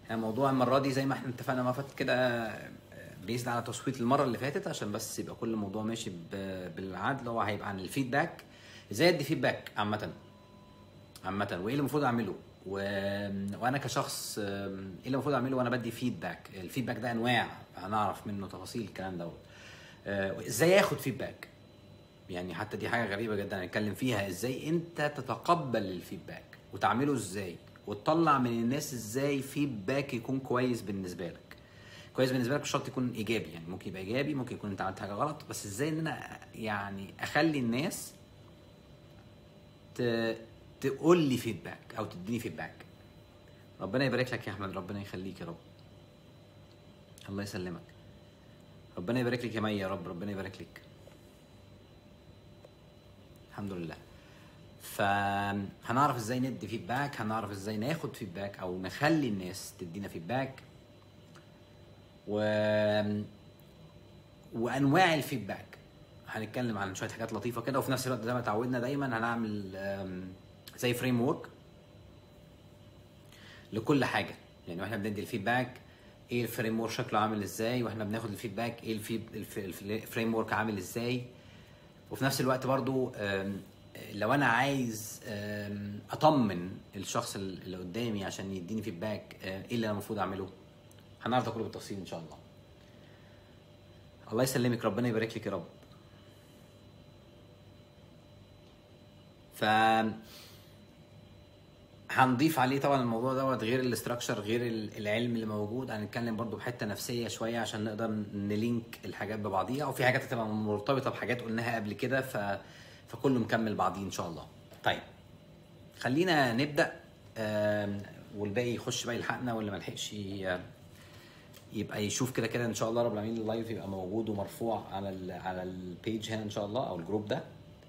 الموضوع المره دي زي ما احنا اتفقنا ما فات كده بيزد على تصويت المره اللي فاتت عشان بس يبقى كل الموضوع ماشي ب- بالعدل هو هيبقى عن الفيدباك ازاي ادي فيدباك عامه عامه وايه اللي المفروض اعمله و... وانا كشخص أم، ايه اللي المفروض اعمله وانا بدي فيدباك الفيدباك ده انواع هنعرف منه تفاصيل الكلام دوت أه، ازاي اخد فيدباك يعني حتى دي حاجه غريبه جدا هنتكلم فيها ازاي انت تتقبل الفيدباك وتعمله ازاي وتطلع من الناس ازاي فيدباك يكون كويس بالنسبه لك كويس بالنسبه لك مش شرط يكون ايجابي يعني ممكن يبقى ايجابي ممكن يكون انت عملت حاجه غلط بس ازاي ان انا يعني اخلي الناس ت... تقول لي فيدباك او تديني فيدباك ربنا يبارك لك يا احمد ربنا يخليك يا رب الله يسلمك ربنا يبارك لك يا مي يا رب ربنا يبارك لك الحمد لله فهنعرف ازاي ندي فيدباك هنعرف ازاي ناخد فيدباك او نخلي الناس تدينا فيدباك و وانواع الفيدباك هنتكلم عن شويه حاجات لطيفه كده وفي نفس الوقت زي ما اتعودنا دايما هنعمل أم، زي فريم ورك لكل حاجه يعني واحنا بندي الفيدباك ايه الفريم ورك شكله عامل ازاي واحنا بناخد الفيدباك ايه الفريم ورك عامل ازاي وفي نفس الوقت برضو أم، لو انا عايز أم، اطمن الشخص اللي قدامي عشان يديني فيدباك أه، ايه اللي انا المفروض اعمله هنعرف ده كله بالتفصيل ان شاء الله الله يسلمك ربنا يبارك لك يا رب ف هنضيف عليه طبعا الموضوع دوت غير الاستراكشر غير ال- العلم اللي موجود هنتكلم برضو بحته نفسيه شويه عشان نقدر نلينك الحاجات ببعضيها وفي حاجات هتبقى مرتبطه بحاجات قلناها قبل كده ف... فكله مكمل بعضيه ان شاء الله طيب خلينا نبدا آم، والباقي يخش بقى يلحقنا واللي ما لحقش ي- يبقى يشوف كده كده ان شاء الله رب العالمين اللايف يبقى موجود ومرفوع على ال على البيج هنا ان شاء الله او الجروب ده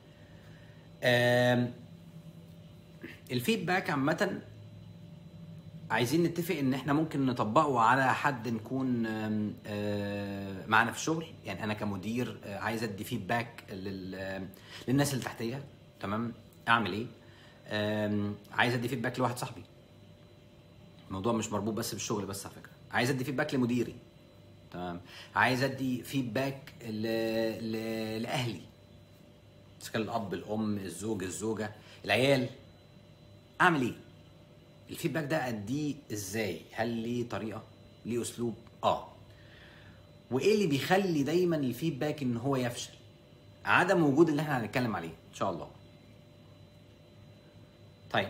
آم، الفيدباك عامة عايزين نتفق ان احنا ممكن نطبقه على حد نكون آم، آه، معانا في الشغل يعني انا كمدير آه، عايز ادي فيدباك لل- للناس اللي تحتيه تمام اعمل ايه آم، عايز ادي فيدباك لواحد صاحبي الموضوع مش مربوط بس بالشغل بس على فكره عايز ادي فيدباك لمديري تمام عايز ادي فيدباك ل... ل... لاهلي اذا كان الاب الام الزوج الزوجه العيال اعمل ايه الفيدباك ده اديه ازاي هل ليه طريقه ليه اسلوب اه وايه اللي بيخلي دايما الفيدباك ان هو يفشل عدم وجود اللي احنا هنتكلم عليه ان شاء الله طيب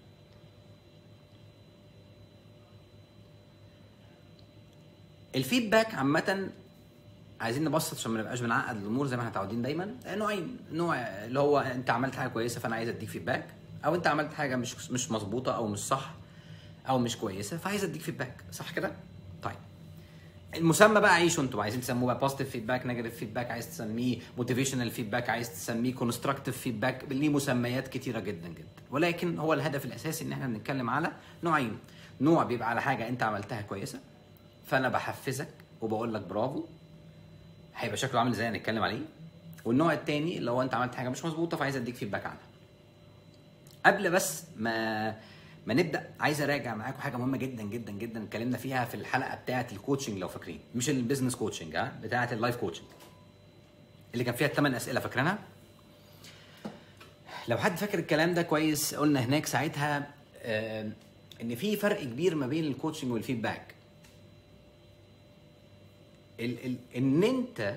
الفيدباك عامة عايزين نبسط عشان ما نبقاش بنعقد الامور زي ما احنا متعودين دايما نوعين نوع اللي هو انت عملت حاجه كويسه فانا عايز اديك فيدباك او انت عملت حاجه مش مش مظبوطه او مش صح او مش كويسه فعايز اديك فيدباك صح كده؟ طيب المسمى بقى عيشوا انتوا عايزين تسموه بقى بوزيتيف فيدباك نيجاتيف فيدباك عايز تسميه موتيفيشنال فيدباك عايز تسميه كونستراكتيف فيدباك ليه مسميات كتيره جدا جدا ولكن هو الهدف الاساسي ان احنا بنتكلم على نوعين نوع بيبقى على حاجه انت عملتها كويسه فانا بحفزك وبقول لك برافو هيبقى شكله عامل ازاي هنتكلم عليه والنوع التاني اللي هو انت عملت حاجه مش مظبوطه فعايز اديك فيدباك عنها قبل بس ما ما نبدا عايز اراجع معاكم حاجه مهمه جدا جدا جدا اتكلمنا فيها في الحلقه بتاعه الكوتشنج لو فاكرين مش البيزنس كوتشنج ها بتاعه اللايف كوتشنج اللي كان فيها الثمان اسئله فاكرينها لو حد فاكر الكلام ده كويس قلنا هناك ساعتها آه، ان في فرق كبير ما بين الكوتشنج والفيدباك ال ال ان انت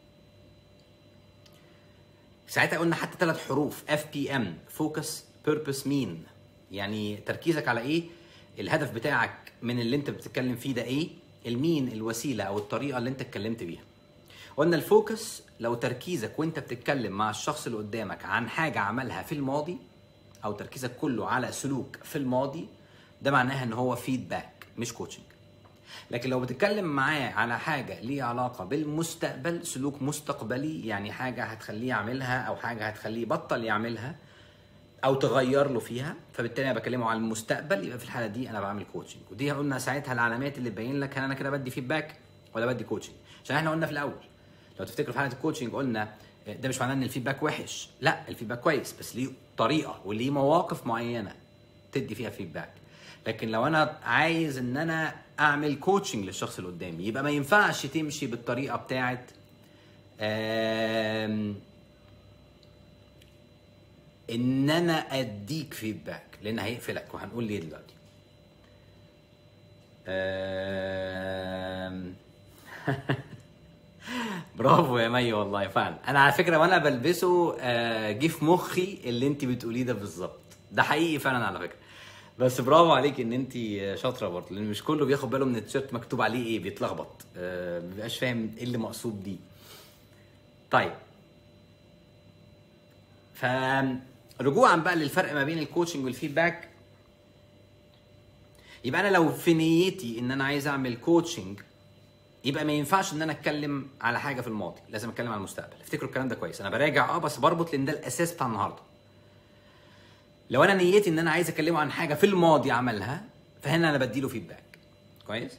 ساعتها قلنا حتى ثلاث حروف اف بي ام فوكس بيربس مين يعني تركيزك على ايه الهدف بتاعك من اللي انت بتتكلم فيه ده ايه المين الوسيله او الطريقه اللي انت اتكلمت بيها قلنا الفوكس لو تركيزك وانت بتتكلم مع الشخص اللي قدامك عن حاجه عملها في الماضي او تركيزك كله على سلوك في الماضي ده معناها ان هو فيدباك مش كوتشنج لكن لو بتتكلم معاه على حاجه ليها علاقه بالمستقبل سلوك مستقبلي يعني حاجه هتخليه يعملها او حاجه هتخليه يبطل يعملها او تغير له فيها فبالتالي انا بكلمه على المستقبل يبقى في الحاله دي انا بعمل كوتشنج ودي قلنا ساعتها العلامات اللي تبين لك هل انا كده بدي فيدباك ولا بدي كوتشنج عشان احنا قلنا في الاول لو تفتكروا في حلقه الكوتشنج قلنا ده مش معناه ان الفيدباك وحش لا الفيدباك كويس بس ليه طريقه وليه مواقف معينه تدي فيها فيدباك لكن لو انا عايز ان انا اعمل كوتشنج للشخص اللي قدامي يبقى ما ينفعش تمشي بالطريقه بتاعت آم، ان انا اديك فيدباك لان هيقفلك وهنقول ليه دلوقتي آم، برافو يا مي والله فعلا انا على فكره وانا بلبسه آه، جه في مخي اللي انت بتقوليه ده بالظبط ده حقيقي فعلا على فكره بس برافو عليك ان انت شاطره برضه لان مش كله بياخد باله من التيشيرت مكتوب عليه ايه بيتلخبط آه، ما بيبقاش فاهم ايه اللي مقصود دي طيب فرجوعا بقى للفرق ما بين الكوتشنج والفيدباك يبقى انا لو في نيتي ان انا عايز اعمل كوتشنج يبقى ما ينفعش ان انا اتكلم على حاجه في الماضي لازم اتكلم على المستقبل افتكروا الكلام ده كويس انا براجع اه بس بربط لان ده الاساس بتاع النهارده لو انا نيتي ان انا عايز اكلمه عن حاجه في الماضي عملها فهنا انا بديله فيدباك كويس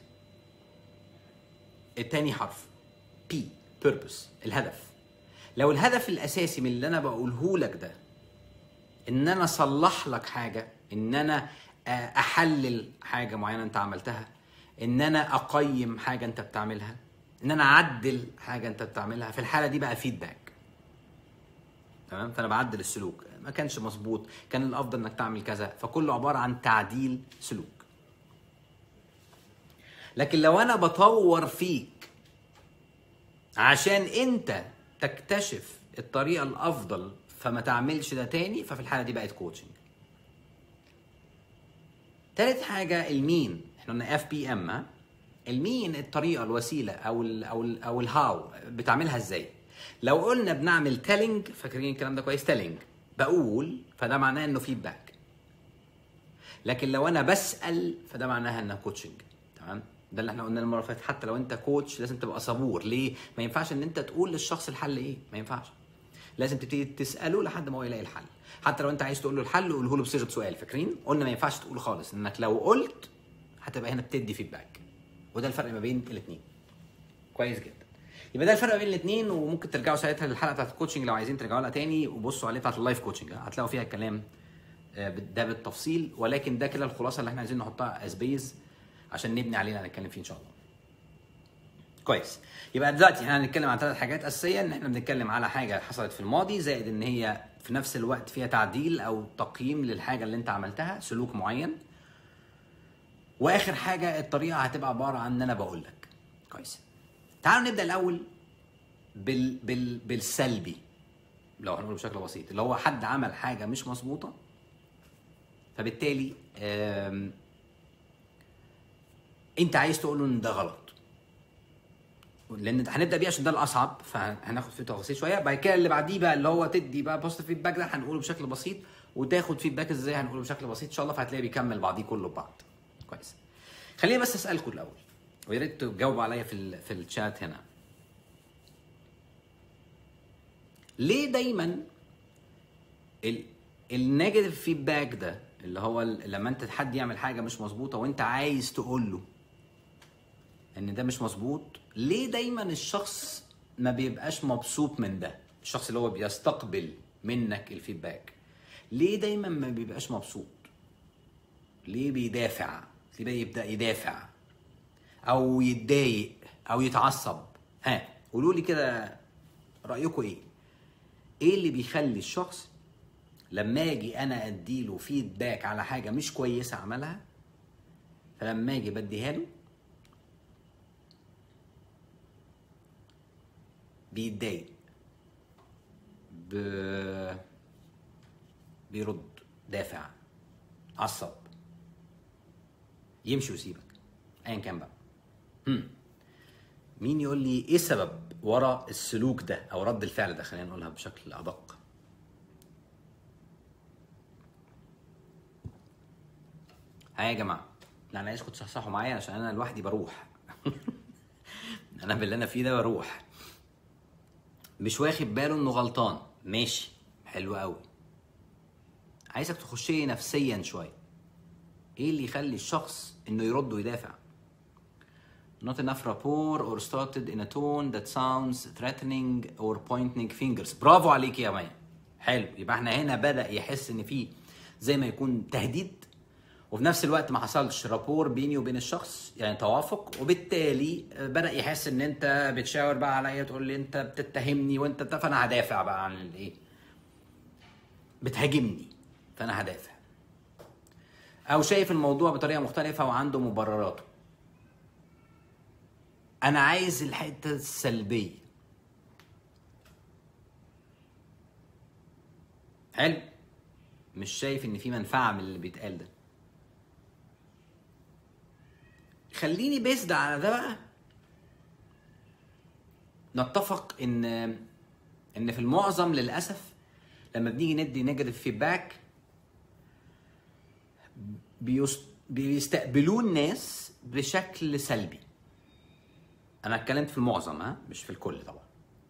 التاني حرف بي بيربس الهدف لو الهدف الاساسي من اللي انا بقوله لك ده ان انا اصلح لك حاجه ان انا آه، احلل حاجه معينه انت عملتها ان انا اقيم حاجه انت بتعملها ان انا اعدل حاجه انت بتعملها في الحاله دي بقى فيدباك تمام فانا بعدل السلوك ما كانش مظبوط كان الافضل انك تعمل كذا فكله عباره عن تعديل سلوك لكن لو انا بطور فيك عشان انت تكتشف الطريقه الافضل فما تعملش ده تاني ففي الحاله دي بقت كوتشنج تالت حاجه المين احنا قلنا اف بي ام ها المين الطريقه الوسيله او ال او ال او الهاو بتعملها ازاي لو قلنا بنعمل تيلينج فاكرين الكلام ده كويس تيلينج بقول فده معناه انه فيدباك لكن لو انا بسال فده معناها انها كوتشنج تمام ده اللي احنا قلنا المره اللي فاتت حتى لو انت كوتش لازم تبقى صبور ليه ما ينفعش ان انت تقول للشخص الحل ايه ما ينفعش لازم تبتدي تساله لحد ما هو يلاقي الحل حتى لو انت عايز تقول له الحل قوله له بصيغه سؤال فاكرين قلنا ما ينفعش تقول خالص انك لو قلت هتبقى هنا بتدي فيدباك وده الفرق ما بين الاثنين كويس جدا يبقى ده الفرق ما بين الاثنين وممكن ترجعوا ساعتها للحلقه بتاعت الكوتشنج لو عايزين ترجعوا لها تاني وبصوا عليها بتاعت اللايف كوتشنج هتلاقوا فيها الكلام آه، ده بالتفصيل ولكن ده كده الخلاصه اللي احنا عايزين نحطها از بيز عشان نبني عليها هنتكلم فيه ان شاء الله كويس يبقى دلوقتي احنا هنتكلم عن ثلاث حاجات اساسيه ان احنا بنتكلم على حاجه حصلت في الماضي زائد ان هي في نفس الوقت فيها تعديل او تقييم للحاجه اللي انت عملتها سلوك معين واخر حاجه الطريقه هتبقى عباره عن ان انا بقول لك كويس تعالوا نبدا الاول بال بال بالسلبي لو هنقول بشكل بسيط اللي هو حد عمل حاجه مش مظبوطه فبالتالي آم، انت عايز تقول له ان ده غلط لان هنبدا بيه عشان ده الاصعب فهناخد فيه تفاصيل شويه بعد كده اللي بعديه بقى اللي هو تدي بقى بوست فيدباك ده هنقوله بشكل بسيط وتاخد فيدباك ازاي هنقوله بشكل بسيط ان شاء الله فهتلاقي بيكمل بعضيه كله ببعض كويس خليني بس اسالكم الاول ويا ريت تجاوبوا عليا في ال في الشات هنا ليه دايما ال النيجاتيف فيدباك ده اللي هو ال- لما انت حد يعمل حاجه مش مظبوطه وانت عايز تقول له ان ده مش مظبوط ليه دايما الشخص ما بيبقاش مبسوط من ده الشخص اللي هو بيستقبل منك الفيدباك ليه دايما ما بيبقاش مبسوط ليه بيدافع ليه بيبدا يدافع او يتضايق او يتعصب ها قولوا لي كده رايكم ايه ايه اللي بيخلي الشخص لما اجي انا اديله فيدباك على حاجه مش كويسه عملها فلما اجي بديها له بيتضايق ب... بيرد دافع عصب يمشي ويسيبك ايا كان بقى هم. مين يقول لي ايه السبب ورا السلوك ده او رد الفعل ده خلينا نقولها بشكل ادق ها يا جماعه لا انا عايزكم تصحصحوا معايا عشان انا لوحدي بروح انا باللي انا فيه ده بروح مش واخد باله انه غلطان ماشي حلو قوي عايزك تخش لي نفسيا شويه ايه اللي يخلي الشخص انه يرد ويدافع not enough rapport or started in a tone that sounds threatening or pointing fingers برافو عليك يا مي حلو يبقى احنا هنا بدا يحس ان في زي ما يكون تهديد وفي نفس الوقت ما حصلش رابور بيني وبين الشخص يعني توافق وبالتالي بدا يحس ان انت بتشاور بقى عليا تقول لي انت بتتهمني وانت بتا- فانا هدافع بقى عن الايه بتهاجمني فانا هدافع او شايف الموضوع بطريقه مختلفه وعنده مبرراته انا عايز الحته السلبيه حلو مش شايف ان في منفعه من اللي بيتقال ده خليني بيسد على ده بقى نتفق ان ان في المعظم للاسف لما بنيجي ندي نيجاتيف فيدباك بيستقبلوه الناس بشكل سلبي انا اتكلمت في المعظم ها مش في الكل طبعا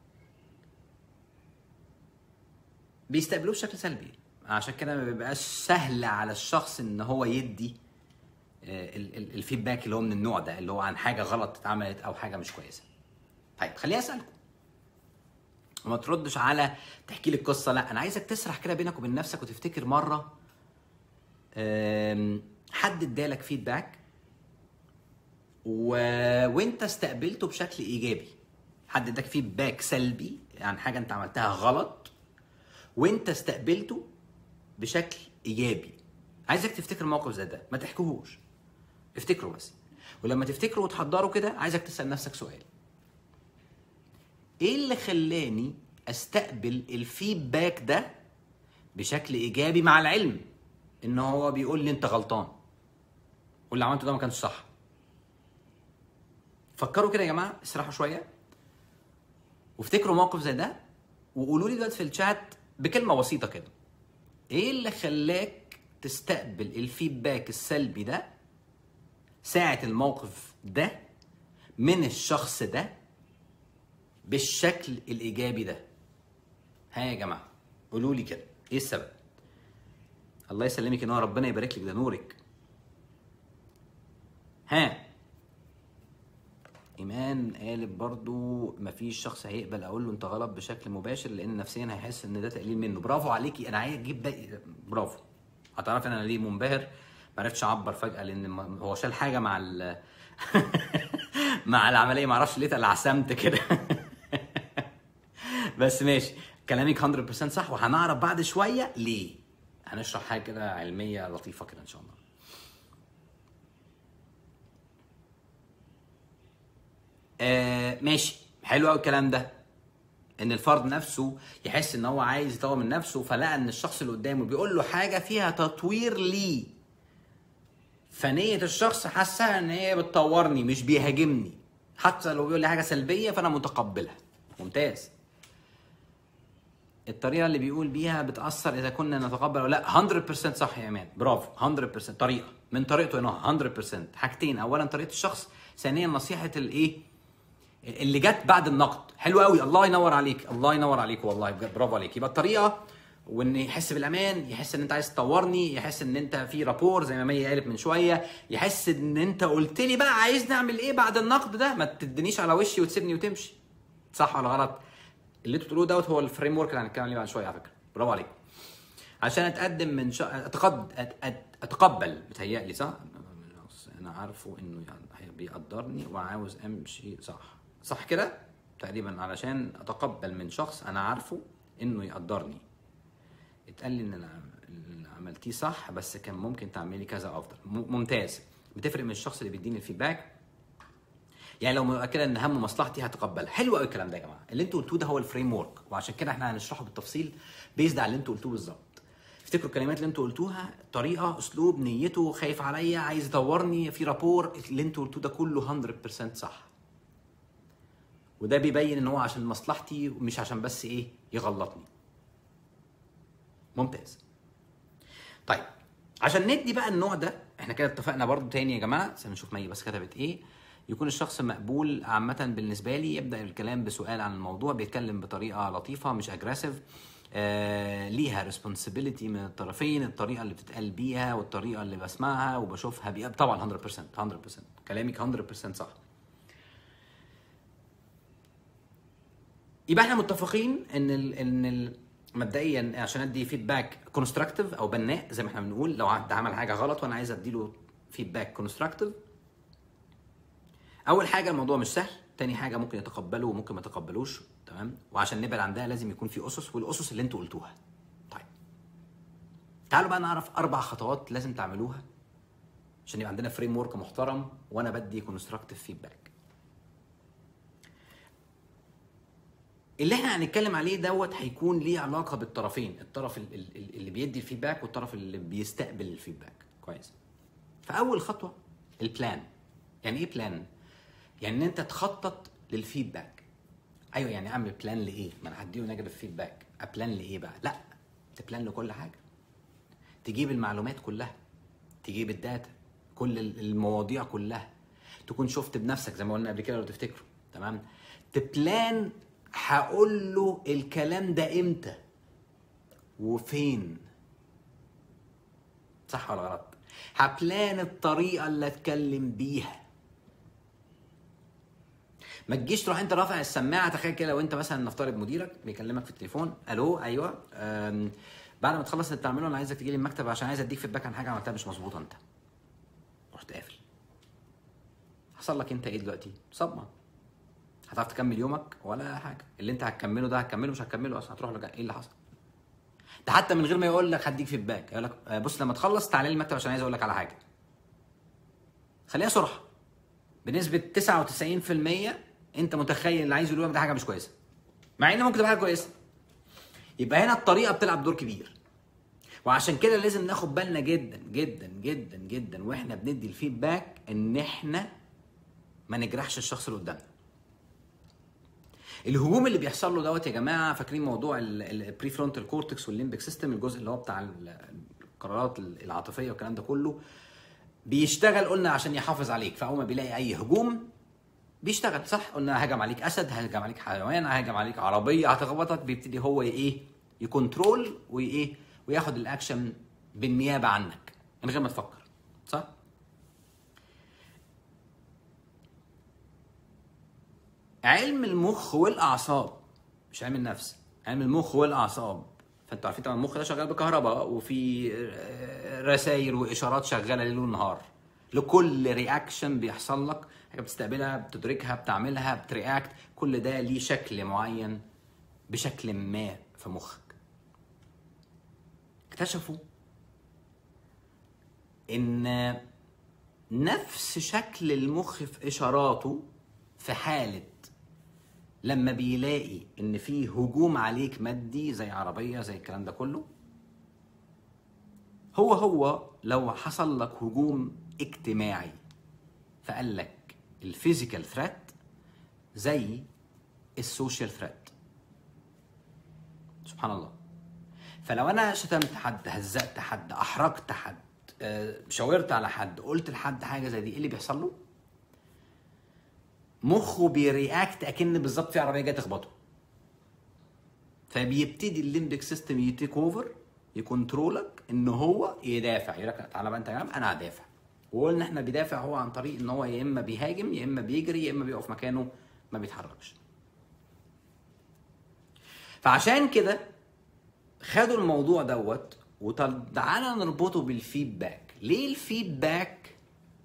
بيستقبلوه بشكل سلبي عشان كده ما بيبقاش سهل على الشخص ان هو يدي آه، ال- ال- الفيدباك اللي هو من النوع ده اللي هو عن حاجه غلط اتعملت او حاجه مش كويسه طيب خليني اسالكم وما تردش على تحكي لي القصه لا انا عايزك تسرح كده بينك وبين نفسك وتفتكر مره آم، حد ادالك فيدباك و... وانت استقبلته بشكل ايجابي حد اداك فيدباك سلبي عن حاجه انت عملتها غلط وانت استقبلته بشكل ايجابي عايزك تفتكر موقف زي ده ما تحكيهوش افتكره بس ولما تفتكره وتحضره كده عايزك تسال نفسك سؤال ايه اللي خلاني استقبل الفيدباك ده بشكل ايجابي مع العلم ان هو بيقول لي انت غلطان واللي عملته ده ما كانش صح فكروا كده يا جماعه اسرحوا شويه وافتكروا موقف زي ده وقولوا لي دلوقتي في الشات بكلمه بسيطه كده ايه اللي خلاك تستقبل الفيدباك السلبي ده ساعة الموقف ده من الشخص ده بالشكل الإيجابي ده ها يا جماعة قولوا لي كده إيه السبب الله يسلمك يا نور ربنا يبارك لك ده نورك ها ايمان قالت برضو مفيش شخص هيقبل اقول له انت غلط بشكل مباشر لان نفسيا هيحس ان ده تقليل منه برافو عليكي انا عايز اجيب باقي برافو هتعرفي انا ليه منبهر ما عرفتش اعبر فجاه لان ما- هو شال حاجه مع ال مع العمليه ما اعرفش ليه تلعثمت كده بس ماشي كلامك 100% صح وهنعرف بعد شويه ليه هنشرح حاجه كده علميه لطيفه كده ان شاء الله آه ماشي حلو قوي الكلام ده ان الفرد نفسه يحس ان هو عايز يطور من نفسه فلقى ان الشخص اللي قدامه بيقول له حاجه فيها تطوير ليه فنيه الشخص حاسها ان هي بتطورني مش بيهاجمني حتى لو بيقول لي حاجه سلبيه فانا متقبلها ممتاز الطريقه اللي بيقول بيها بتاثر اذا كنا نتقبل ولا لا 100% صح يا ايمان برافو 100% طريقه من طريقته انه 100% حاجتين اولا طريقه الشخص ثانيا نصيحه الايه اللي جت بعد النقد حلو قوي الله ينور عليك الله ينور عليك والله بجد برافو عليك يبقى الطريقه وان يحس بالامان يحس ان انت عايز تطورني يحس ان انت في رابور زي ما مي قالت من شويه يحس ان انت قلت لي بقى عايز نعمل ايه بعد النقد ده ما تدنيش على وشي وتسيبني وتمشي صح ولا غلط اللي انتوا بتقولوه دوت هو الفريم ورك اللي هنتكلم عليه بعد شويه على فكره برافو عليك عشان اتقدم من شا... أتقد... أت... أت... اتقبل بتهيألي صح انا عارفه انه يعني بيقدرني وعاوز امشي صح صح كده تقريبا علشان اتقبل من شخص انا عارفه انه يقدرني اتقال لي ان الع- اللي عملتيه صح بس كان ممكن تعملي كذا افضل م- ممتاز بتفرق من الشخص اللي بيديني الفيدباك يعني لو متاكده ان هم مصلحتي هتقبلها حلو قوي الكلام ده يا جماعه اللي انتوا قلتوه ده هو الفريم ورك وعشان كده احنا هنشرحه بالتفصيل بيزد على اللي انتوا قلتوه بالظبط افتكروا الكلمات اللي انتوا قلتوها طريقه اسلوب نيته خايف عليا عايز يطورني في رابور اللي انتوا قلتوه ده كله 100% صح وده بيبين ان هو عشان مصلحتي مش عشان بس ايه يغلطني ممتاز طيب عشان ندي بقى النوع ده احنا كده اتفقنا برضو تاني يا جماعه عشان نشوف مي بس كتبت ايه يكون الشخص مقبول عامة بالنسبة لي يبدأ الكلام بسؤال عن الموضوع بيتكلم بطريقة لطيفة مش اجريسيف آه ليها ريسبونسبيلتي من الطرفين الطريقة اللي بتتقال بيها والطريقة اللي بسمعها وبشوفها بيها طبعا 100% 100% كلامك 100% صح يبقى احنا متفقين ان ال ان ال مبدئيا عشان ادي فيدباك كونستراكتيف او بناء زي ما احنا بنقول لو حد عمل حاجه غلط وانا عايز اديله فيدباك كونستراكتيف اول حاجه الموضوع مش سهل تاني حاجه ممكن يتقبله وممكن ما يتقبلوش تمام وعشان نبعد عن ده لازم يكون في اسس والاسس اللي انتوا قلتوها طيب تعالوا بقى نعرف اربع خطوات لازم تعملوها عشان يبقى عندنا فريم ورك محترم وانا بدي كونستراكتيف فيدباك اللي احنا هنتكلم عليه دوت هيكون ليه علاقه بالطرفين الطرف ال- ال- ال- اللي بيدي الفيدباك والطرف اللي بيستقبل الفيدباك كويس فاول خطوه البلان يعني ايه بلان يعني ان انت تخطط للفيدباك ايوه يعني اعمل بلان لايه ما انا هديه نيجاتيف فيدباك ابلان لايه بقى لا تبلان لكل حاجه تجيب المعلومات كلها تجيب الداتا كل ال- المواضيع كلها تكون شفت بنفسك زي ما قلنا قبل كده لو تفتكروا تمام تبلان هقول له الكلام ده امتى وفين صح ولا غلط هبلان الطريقه اللي اتكلم بيها ما تجيش تروح انت رافع السماعه تخيل كده لو انت مثلا نفترض مديرك بيكلمك في التليفون الو ايوه أم، بعد ما تخلص اللي بتعمله انا عايزك تجي لي المكتب عشان عايز اديك فيدباك عن حاجه عملتها مش مظبوطه انت رحت قافل حصل لك انت ايه دلوقتي صدمه هتعرف تكمل يومك ولا حاجه اللي انت هتكمله ده هتكمله مش هتكمله اصلا هتروح لك ايه اللي حصل ده حتى من غير ما يقول لك هديك فيدباك يقول لك آه، بص لما تخلص تعالى لي المكتب عشان عايز اقول لك على حاجه خليها صراحه بنسبه 99% انت متخيل اللي عايز يقوله لك ده حاجه مش كويسه مع ان ممكن تبقى حاجه كويسه يبقى هنا الطريقه بتلعب دور كبير وعشان كده لازم ناخد بالنا جدا جدا جدا جدا واحنا بندي الفيدباك ان احنا ما نجرحش الشخص اللي قدامنا الهجوم اللي بيحصل له دوت يا جماعه فاكرين موضوع البري فرونتال كورتكس والليمبك سيستم الجزء اللي هو بتاع ال- القرارات العاطفيه والكلام ده كله بيشتغل قلنا عشان يحافظ عليك فاول ما بيلاقي اي هجوم بيشتغل صح قلنا هجم عليك اسد هجم عليك حيوان هجم عليك عربيه هتخبطك بيبتدي هو ايه يكنترول وايه وياخد الاكشن بالنيابه عنك من غير ما تفكر صح علم المخ والاعصاب مش علم النفس علم المخ والاعصاب فانتوا عارفين طبعا المخ ده شغال بكهرباء وفي رسائل واشارات شغاله ليل ونهار لكل رياكشن بيحصل لك حاجه بتستقبلها بتدركها بتعملها بترياكت كل ده ليه شكل معين بشكل ما في مخك اكتشفوا ان نفس شكل المخ في اشاراته في حاله لما بيلاقي ان في هجوم عليك مادي زي عربيه زي الكلام ده كله هو هو لو حصل لك هجوم اجتماعي فقال لك الفيزيكال ثريت زي السوشيال ثريت سبحان الله فلو انا شتمت حد هزقت حد احرجت حد آه، شاورت على حد قلت لحد حاجه زي دي ايه اللي بيحصل له مخه بيرياكت اكن بالظبط في عربيه جايه تخبطه فبيبتدي الليمبك سيستم يتيك اوفر يكنترولك ان هو يدافع يقول لك تعالى بقى انت يا عم انا هدافع وقلنا احنا بيدافع هو عن طريق ان هو يا اما بيهاجم يا اما بيجري يا اما بيقف مكانه ما بيتحركش فعشان كده خدوا الموضوع دوت وتعالى نربطه بالفيدباك ليه الفيدباك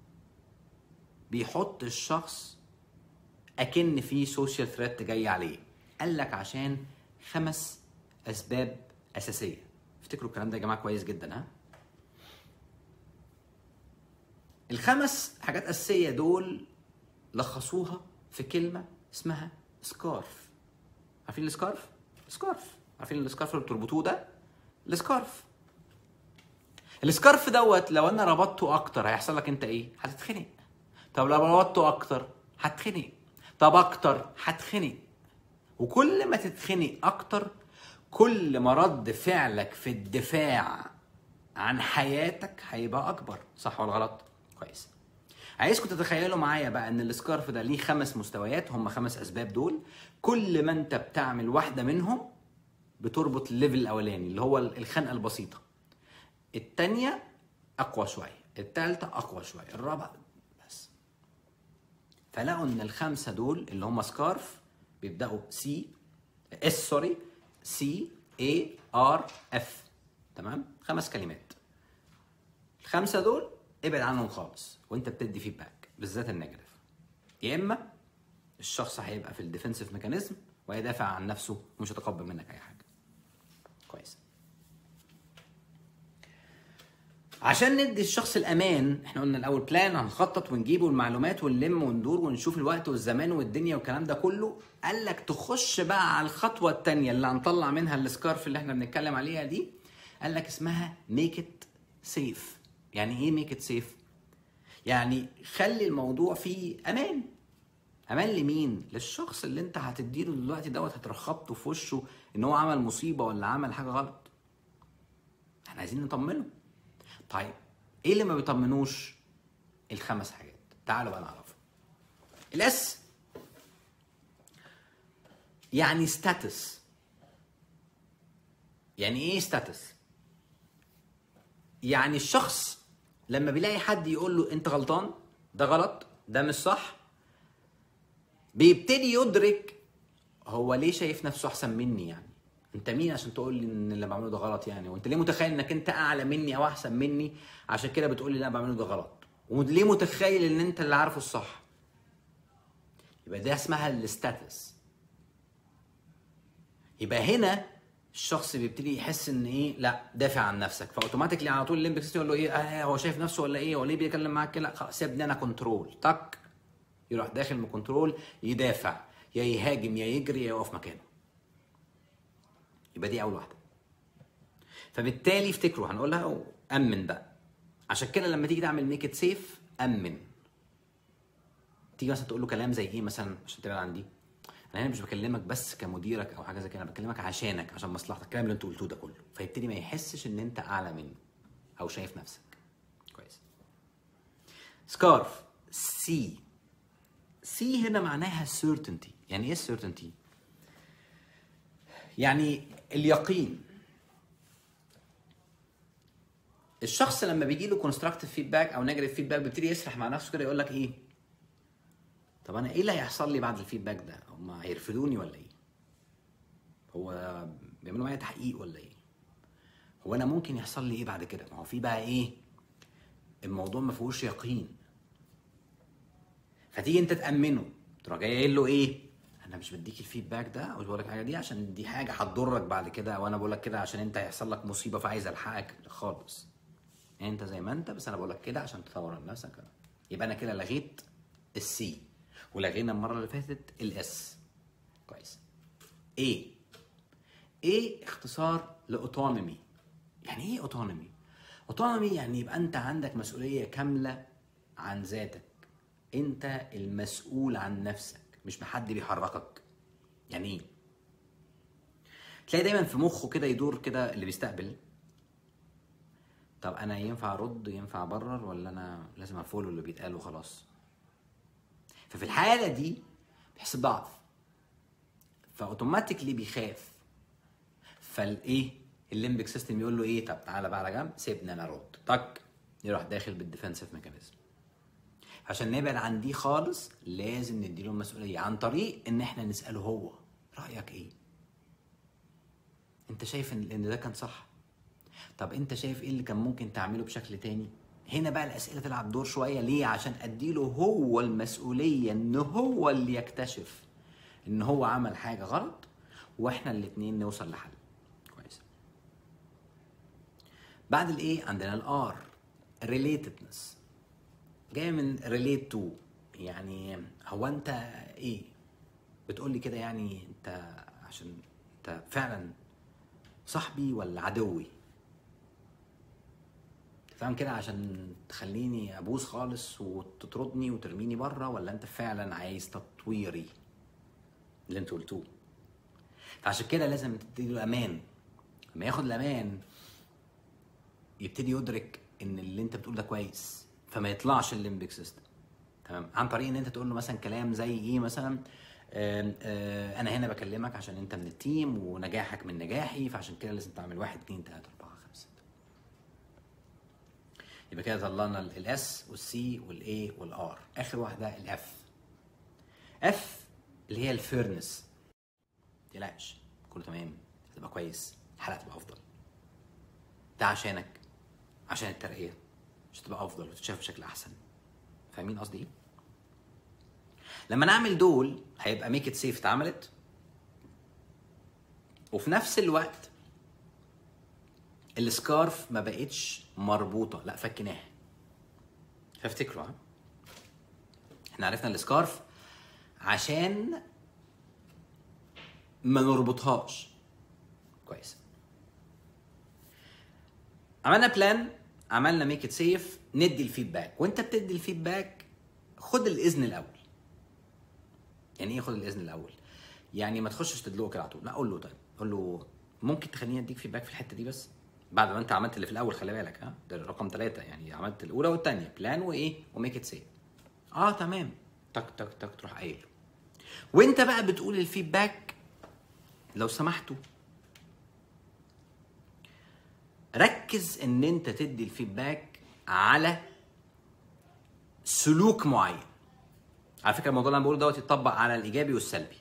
بيحط الشخص اكن في سوشيال ثريت جاي عليه قال لك عشان خمس اسباب اساسيه افتكروا الكلام ده يا جماعه كويس جدا ها الخمس حاجات اساسيه دول لخصوها في كلمه اسمها سكارف عارفين السكارف سكارف عارفين السكارف اللي بتربطوه ده السكارف السكارف دوت لو انا ربطته اكتر هيحصل لك انت ايه هتتخنق طب لو ربطته اكتر هتخنق طب اكتر هتخنق وكل ما تتخنق اكتر كل ما رد فعلك في الدفاع عن حياتك هيبقى اكبر صح ولا غلط كويس عايزكم تتخيلوا معايا بقى ان السكارف ده ليه خمس مستويات هم خمس اسباب دول كل ما انت بتعمل واحده منهم بتربط الليفل الاولاني اللي هو الخنقه البسيطه التانية اقوى شويه التالتة اقوى شويه الرابعه بس فلقوا ان الخمسه دول اللي هم سكارف بيبداوا سي اس سوري سي اي ار اف تمام خمس كلمات الخمسه دول ابعد عنهم خالص وانت بتدي فيدباك بالذات النيجاتيف يا اما الشخص هيبقى في الديفنسيف ميكانيزم وهيدافع عن نفسه ومش هيتقبل منك اي حاجه كويس عشان ندي الشخص الامان احنا قلنا الاول بلان هنخطط ونجيب المعلومات ونلم وندور ونشوف الوقت والزمان والدنيا والكلام ده كله قال لك تخش بقى على الخطوه الثانيه اللي هنطلع منها السكارف اللي احنا بنتكلم عليها دي قال لك اسمها ميك ات سيف يعني ايه ميك ات سيف يعني خلي الموضوع فيه امان امان لمين للشخص اللي انت هتديله دلوقتي دوت هترخبطه في وشه ان هو عمل مصيبه ولا عمل حاجه غلط احنا عايزين نطمنه طيب ايه اللي ما بيطمنوش الخمس حاجات تعالوا بقى نعرفهم الاس يعني ستاتس يعني ايه ستاتس يعني الشخص لما بيلاقي حد يقول له انت غلطان ده غلط ده مش صح بيبتدي يدرك هو ليه شايف نفسه احسن مني يعني انت مين عشان تقول لي ان اللي بعمله ده غلط يعني وانت ليه متخيل انك انت اعلى مني او احسن مني عشان كده بتقول لي اللي انا بعمله ده غلط وليه متخيل ان انت اللي عارفه الصح يبقى ده اسمها الستاتس يبقى هنا الشخص بيبتدي يحس ان ايه لا دافع عن نفسك فاوتوماتيكلي على طول الليمبك سيستم يقول له ايه آه هو شايف نفسه ولا ايه هو ليه بيتكلم معاك كده خلاص سيبني انا كنترول تك يروح داخل من كنترول يدافع يا يهاجم يا يجري يا يقف مكانه يبقى دي اول واحده فبالتالي افتكروا هنقولها امن بقى عشان كده لما تيجي تعمل ميك ات سيف امن تيجي مثلا تقول له كلام زي ايه مثلا عشان تبعد عن دي انا هنا مش بكلمك بس كمديرك او حاجه زي كده انا بكلمك عشانك عشان مصلحتك الكلام اللي انت قلتوه ده كله فيبتدي ما يحسش ان انت اعلى منه او شايف نفسك كويس سكارف سي سي هنا معناها certainty يعني ايه certainty يعني اليقين الشخص لما بيجي له كونستراكتيف فيدباك او نيجاتيف فيدباك بيبتدي يسرح مع نفسه كده يقول لك ايه طب انا ايه اللي هيحصل لي بعد الفيدباك ده هم هيرفدوني ولا ايه هو بيعملوا معايا تحقيق ولا ايه هو انا ممكن يحصل لي ايه بعد كده ما هو في بقى ايه الموضوع ما فيهوش يقين فتيجي انت تامنه تروح جاي قايل له ايه انا مش بديك الفيدباك ده او مش بقول لك الحاجه دي عشان دي حاجه هتضرك بعد كده وانا بقول لك كده عشان انت هيحصل لك مصيبه فعايز الحقك خالص يعني انت زي ما انت بس انا بقول لك كده عشان تطور من نفسك يبقى انا كده لغيت السي ولغينا المره اللي فاتت الاس كويس ايه ايه اختصار لاوتونومي يعني ايه اوتونومي اوتونومي يعني يبقى انت عندك مسؤوليه كامله عن ذاتك انت المسؤول عن نفسك مش محد بيحركك يعني ايه تلاقي دايما في مخه كده يدور كده اللي بيستقبل طب انا ينفع ارد ينفع ابرر ولا انا لازم افولو اللي بيتقال وخلاص ففي الحاله دي بيحس بضعف فاوتوماتيكلي بيخاف فالايه الليمبك سيستم يقول له ايه طب تعالى بقى على جنب سيبني انا ارد طك يروح داخل بالديفنسيف ميكانيزم عشان نبعد عن دي خالص لازم نديله المسؤوليه عن طريق ان احنا نساله هو رايك ايه انت شايف ان إن ده كان صح طب انت شايف ايه اللي كان ممكن تعمله بشكل تاني هنا بقى الاسئله تلعب دور شويه ليه عشان اديله هو المسؤوليه ان هو اللي يكتشف ان هو عمل حاجه غلط واحنا الاتنين نوصل لحل كويس بعد الايه عندنا الار relatedness جايه من relate to يعني هو انت ايه بتقول لي كده يعني انت عشان انت فعلا صاحبي ولا عدوي فاهم كده عشان تخليني ابوظ خالص وتطردني وترميني بره ولا انت فعلا عايز تطويري اللي انت قلتوه فعشان كده لازم تديله امان لما ياخد الامان يبتدي يدرك ان اللي انت بتقول ده كويس فما يطلعش الليمبيك سيستم تمام عن طريق ان انت تقول له مثلا كلام زي ايه مثلا آم، آه، انا هنا بكلمك عشان انت من التيم ونجاحك من نجاحي فعشان كده لازم تعمل واحد اتنين تلاته اربعه خمسه يبقى كده طلعنا الاس والسي والاي والار اخر واحده الاف اف اللي هي الفيرنس تقلقش كله تمام هتبقى كويس الحلقه تبقى افضل ده عشانك عشان الترقيه عشان تبقى افضل وتتشاف بشكل احسن فاهمين قصدي ايه لما نعمل دول هيبقى ميك ات سيف اتعملت وفي نفس الوقت السكارف ما بقتش مربوطه لا فكناها فافتكروا ها احنا عرفنا السكارف عشان ما نربطهاش كويس عملنا بلان عملنا ميك ات سيف ندي الفيدباك وانت بتدي الفيدباك خد الاذن الاول يعني ايه خد الاذن الاول يعني ما تخشش تدلقه كده على طول لا قول له طيب قول له ممكن تخليني اديك فيدباك في الحته دي بس بعد ما انت عملت اللي في الاول خلي بالك ها ده رقم ثلاثة يعني عملت الاولى والثانيه بلان وايه وميك ات سيف اه تمام تك تك تك تروح قايل له وانت بقى بتقول الفيدباك لو سمحتوا ركز ان انت تدي الفيدباك على سلوك معين على فكره الموضوع اللي انا بقوله دوت يتطبق على الايجابي والسلبي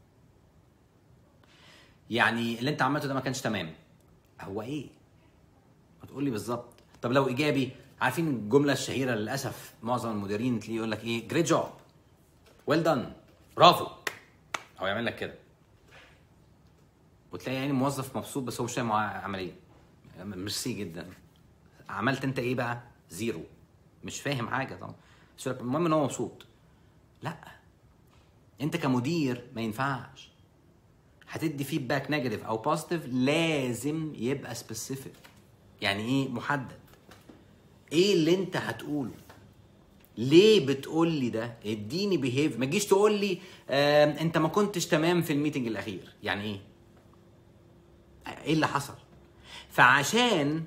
يعني اللي انت عملته ده ما كانش تمام هو ايه هتقول لي بالظبط طب لو ايجابي عارفين الجمله الشهيره للاسف معظم المديرين تلاقيه يقول لك ايه جريت جوب ويل دان برافو او يعمل لك كده وتلاقي يعني موظف مبسوط بس هو مش فاهم عمليه ميرسي جدا عملت انت ايه بقى زيرو مش فاهم حاجه طبعا بس يقول لك المهم ان هو مبسوط لا انت كمدير ما ينفعش هتدي فيدباك نيجاتيف او بوزيتيف لازم يبقى سبيسيفيك يعني ايه محدد ايه اللي انت هتقوله ليه بتقول لي ده اديني بيهيف ما تجيش تقول لي آه انت ما كنتش تمام في الميتنج الاخير يعني ايه ايه اللي حصل فعشان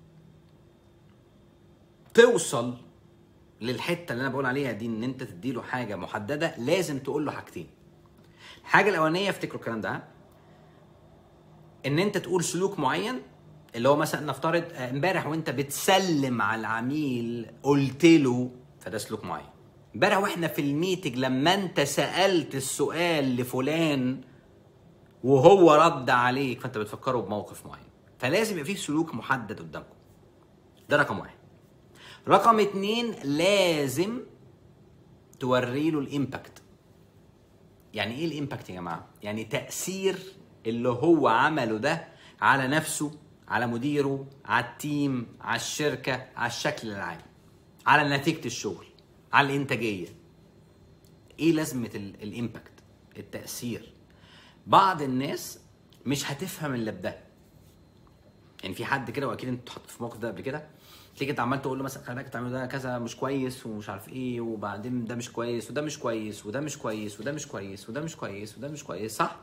توصل للحته اللي انا بقول عليها دي ان انت تديله حاجه محدده لازم تقول له حاجتين الحاجه الاولانيه افتكروا الكلام ده ان انت تقول سلوك معين اللي هو مثلا نفترض امبارح وانت بتسلم على العميل قلت له فده سلوك معين امبارح واحنا في الميتنج لما انت سالت السؤال لفلان وهو رد عليك فانت بتفكره بموقف معين فلازم يبقى فيه سلوك محدد قدامكم ده رقم واحد رقم اتنين لازم توري له الامباكت يعني ايه الامباكت يا جماعه يعني تاثير اللي هو عمله ده على نفسه على مديره على التيم على الشركه على الشكل العام على نتيجه الشغل على الانتاجيه ايه لازمه الامباكت التاثير بعض الناس مش هتفهم الا بده يعني في حد كده واكيد انت اتحط في الموقف ده قبل كده تيجي انت عمال تقول له مثلا خلي بالك بتعمله ده كذا مش كويس ومش عارف ايه وبعدين ده مش كويس وده مش كويس وده مش كويس وده مش كويس وده مش كويس وده مش كويس صح؟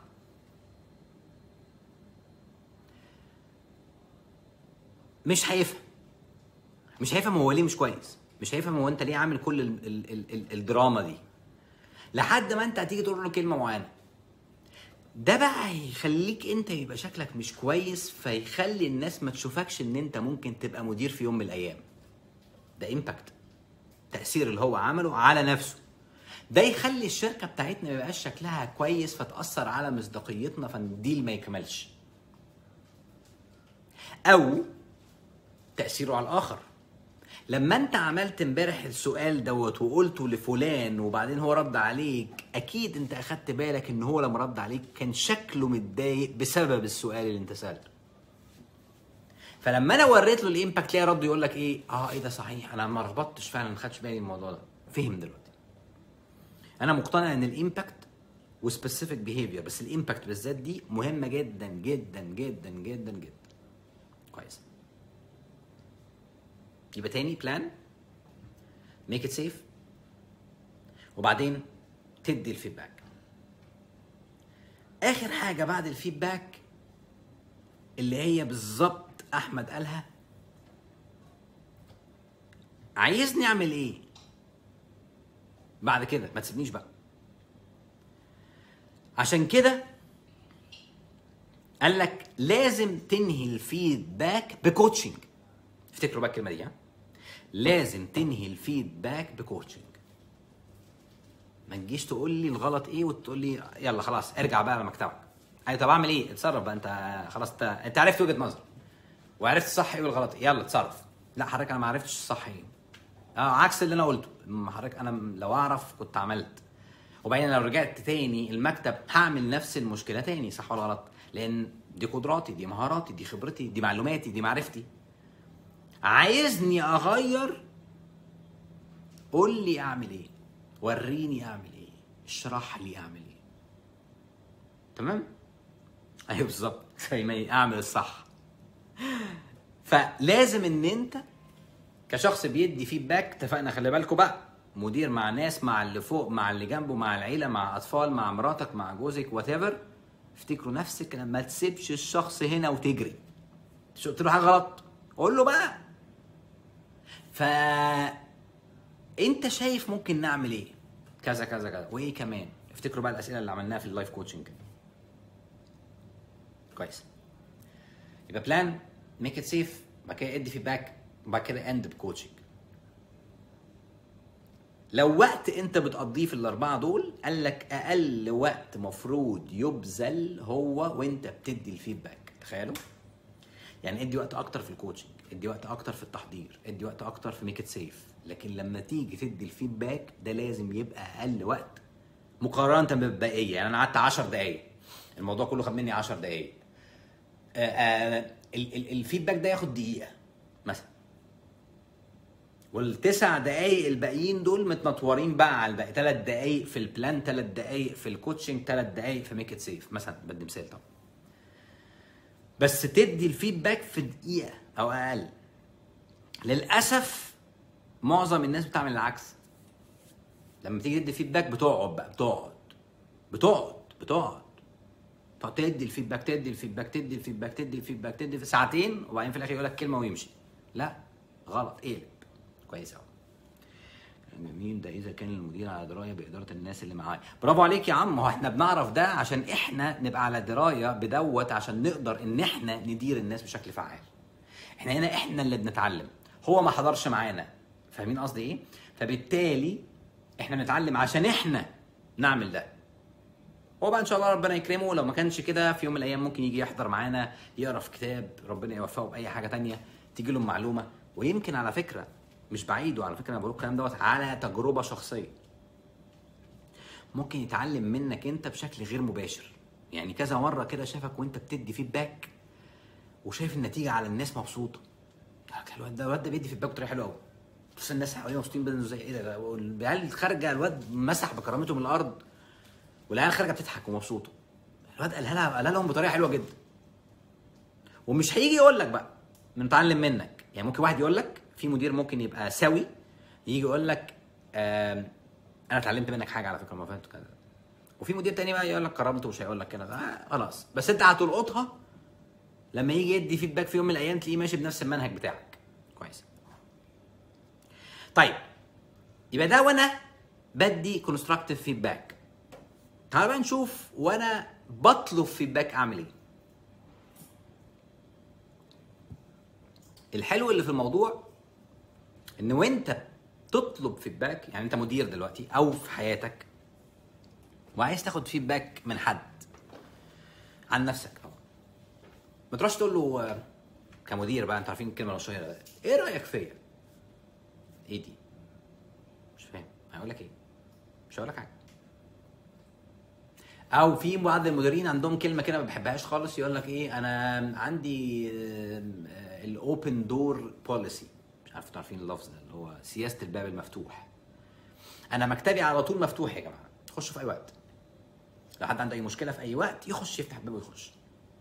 مش هيفهم مش هيفهم هو ليه مش كويس مش هيفهم هو انت ليه عامل كل ال ال ال ال الدراما دي لحد ما انت هتيجي تقول له كلمه معينه ده بقى هيخليك انت يبقى شكلك مش كويس فيخلي الناس ما تشوفكش ان انت ممكن تبقى مدير في يوم من الايام ده امباكت تاثير اللي هو عمله على نفسه ده يخلي الشركه بتاعتنا ما يبقاش شكلها كويس فتاثر على مصداقيتنا فالديل ما يكملش او تاثيره على الاخر لما انت عملت امبارح السؤال دوت وقلته لفلان وبعدين هو رد عليك اكيد انت اخدت بالك ان هو لما رد عليك كان شكله متضايق بسبب السؤال اللي انت سالته فلما انا وريت له الامباكت ليه رد يقول لك ايه اه ايه ده صحيح انا ما ربطتش فعلا ما خدتش بالي من الموضوع ده فهم دلوقتي انا مقتنع ان الامباكت وسبيسيفيك بيهيفير بس الامباكت بالذات دي مهمه جدا جدا جدا جدا جدا كويس يبقى تاني بلان ميك ات سيف وبعدين تدي الفيدباك اخر حاجه بعد الفيدباك اللي هي بالظبط احمد قالها عايزني اعمل ايه بعد كده ما تسيبنيش بقى عشان كده قال لك لازم تنهي الفيدباك بكوتشنج افتكروا بقى الكلمه دي ها لازم تنهي الفيدباك بكوتشنج ما تجيش تقول لي الغلط ايه وتقول لي يلا خلاص ارجع بقى على مكتبك اي طب اعمل ايه اتصرف بقى انت خلاص انت انت عرفت وجهه نظر وعرفت الصح ايه والغلط إيه. يلا اتصرف لا حضرتك انا ما عرفتش الصح ايه اه عكس اللي انا قلته أما حضرتك انا لو اعرف كنت عملت وبعدين لو رجعت تاني المكتب هعمل نفس المشكله تاني صح ولا غلط لان دي قدراتي دي مهاراتي دي خبرتي دي معلوماتي دي معرفتي عايزني اغير قول لي اعمل ايه وريني اعمل ايه اشرح لي اعمل ايه تمام ايوه بالظبط زي ما اعمل الصح فلازم ان انت كشخص بيدي فيدباك اتفقنا خلي بالكوا بقى مدير مع ناس مع اللي فوق مع اللي جنبه مع العيله مع اطفال مع مراتك مع جوزك وات ايفر افتكروا نفسك ما تسيبش الشخص هنا وتجري شو قلت له حاجه غلط قول له بقى ف انت شايف ممكن نعمل ايه كذا كذا كذا وايه كمان افتكروا بقى الاسئله اللي عملناها في اللايف كوتشنج كويس يبقى بلان ميك ات سيف بعد كده ادي فيدباك وبعد كده اند بكوتشنج لو وقت انت بتقضيه في الاربعه دول قال لك اقل وقت مفروض يبذل هو وانت بتدي الفيدباك تخيلوا يعني ادي وقت اكتر في الكوتشنج ادي وقت اكتر في التحضير ادي وقت اكتر في ميك ات سيف لكن لما تيجي تدي الفيدباك ده لازم يبقى اقل وقت مقارنه بالبقيه يعني انا قعدت 10 دقائق الموضوع كله خد مني 10 دقائق آه، آه، ال- ال- الفيدباك ده ياخد دقيقه مثلا والتسع دقايق الباقيين دول متنطورين بقى على الباقي ثلاث دقايق في البلان ثلاث دقايق في الكوتشنج ثلاث دقايق في ميك ات سيف مثلا بدي مثال طبعا بس تدي الفيدباك في دقيقه او اقل للاسف معظم الناس بتعمل العكس لما تيجي تدي فيدباك بتقعد بقى بتقعد بتقعد بتقعد تقعد تدي الفيدباك تدي الفيدباك تدي الفيدباك تدي الفيدباك تدي في ساعتين وبعدين في الاخر يقول لك كلمه ويمشي لا غلط اقلب كويس قوي جميل ده اذا كان المدير على درايه باداره الناس اللي معاه برافو عليك يا عم هو احنا بنعرف ده عشان احنا نبقى على درايه بدوت عشان نقدر ان احنا ندير الناس بشكل فعال احنا هنا احنا اللي بنتعلم هو ما حضرش معانا فاهمين قصدي ايه فبالتالي احنا بنتعلم عشان احنا نعمل ده هو بقى ان شاء الله ربنا يكرمه لو ما كانش كده في يوم من الايام ممكن يجي يحضر معانا يقرا في كتاب ربنا يوفقه باي حاجه تانية تيجي له معلومه ويمكن على فكره مش بعيد وعلى فكره انا بقول الكلام دوت على تجربه شخصيه ممكن يتعلم منك انت بشكل غير مباشر يعني كذا مره كده شافك وانت بتدي فيدباك وشايف النتيجه على الناس مبسوطه يقول لك الواد ده الواد ده بيدي فيدباك بطريقه حلوه قوي بس الناس حواليه مبسوطين بدنه زي ايه ده العيال خارجه الواد مسح بكرامته من الارض والعيال خارجه بتضحك ومبسوطه الواد قالها لها قالها لهم بطريقه حلوه جدا ومش هيجي يقول لك بقى متعلم منك يعني ممكن واحد يقول لك في مدير ممكن يبقى سوي يجي يقول لك آم، انا اتعلمت منك حاجه على فكره ما فهمت كذا وفي مدير تاني بقى يقول لك كرامته مش هيقول لك كده آه خلاص بس انت هتلقطها لما يجي يدي فيدباك في يوم من الايام تلاقيه ماشي بنفس المنهج بتاعك كويس طيب يبقى ده وانا بدي كونستراكتيف فيدباك تعال بقى نشوف وانا بطلب فيدباك اعمل ايه الحلو اللي في الموضوع ان وانت تطلب فيدباك يعني انت مدير دلوقتي او في حياتك وعايز تاخد فيدباك من حد عن نفسك طبعا ما تروحش تقول له آه، كمدير بقى انتوا عارفين الكلمه الشهيره ده ايه رايك فيا؟ ايه دي؟ مش فاهم هيقول لك ايه؟ مش هقول لك حاجه او في بعض المديرين عندهم كلمه كده ما بحبهاش خالص يقول لك ايه انا عندي الاوبن دور بوليسي مش عارف انتوا عارفين اللفظ ده اللي هو سياسه الباب المفتوح انا مكتبي على طول مفتوح يا جماعه خشوا في اي وقت لو حد عنده اي مشكله في اي وقت يخش يفتح الباب ويخش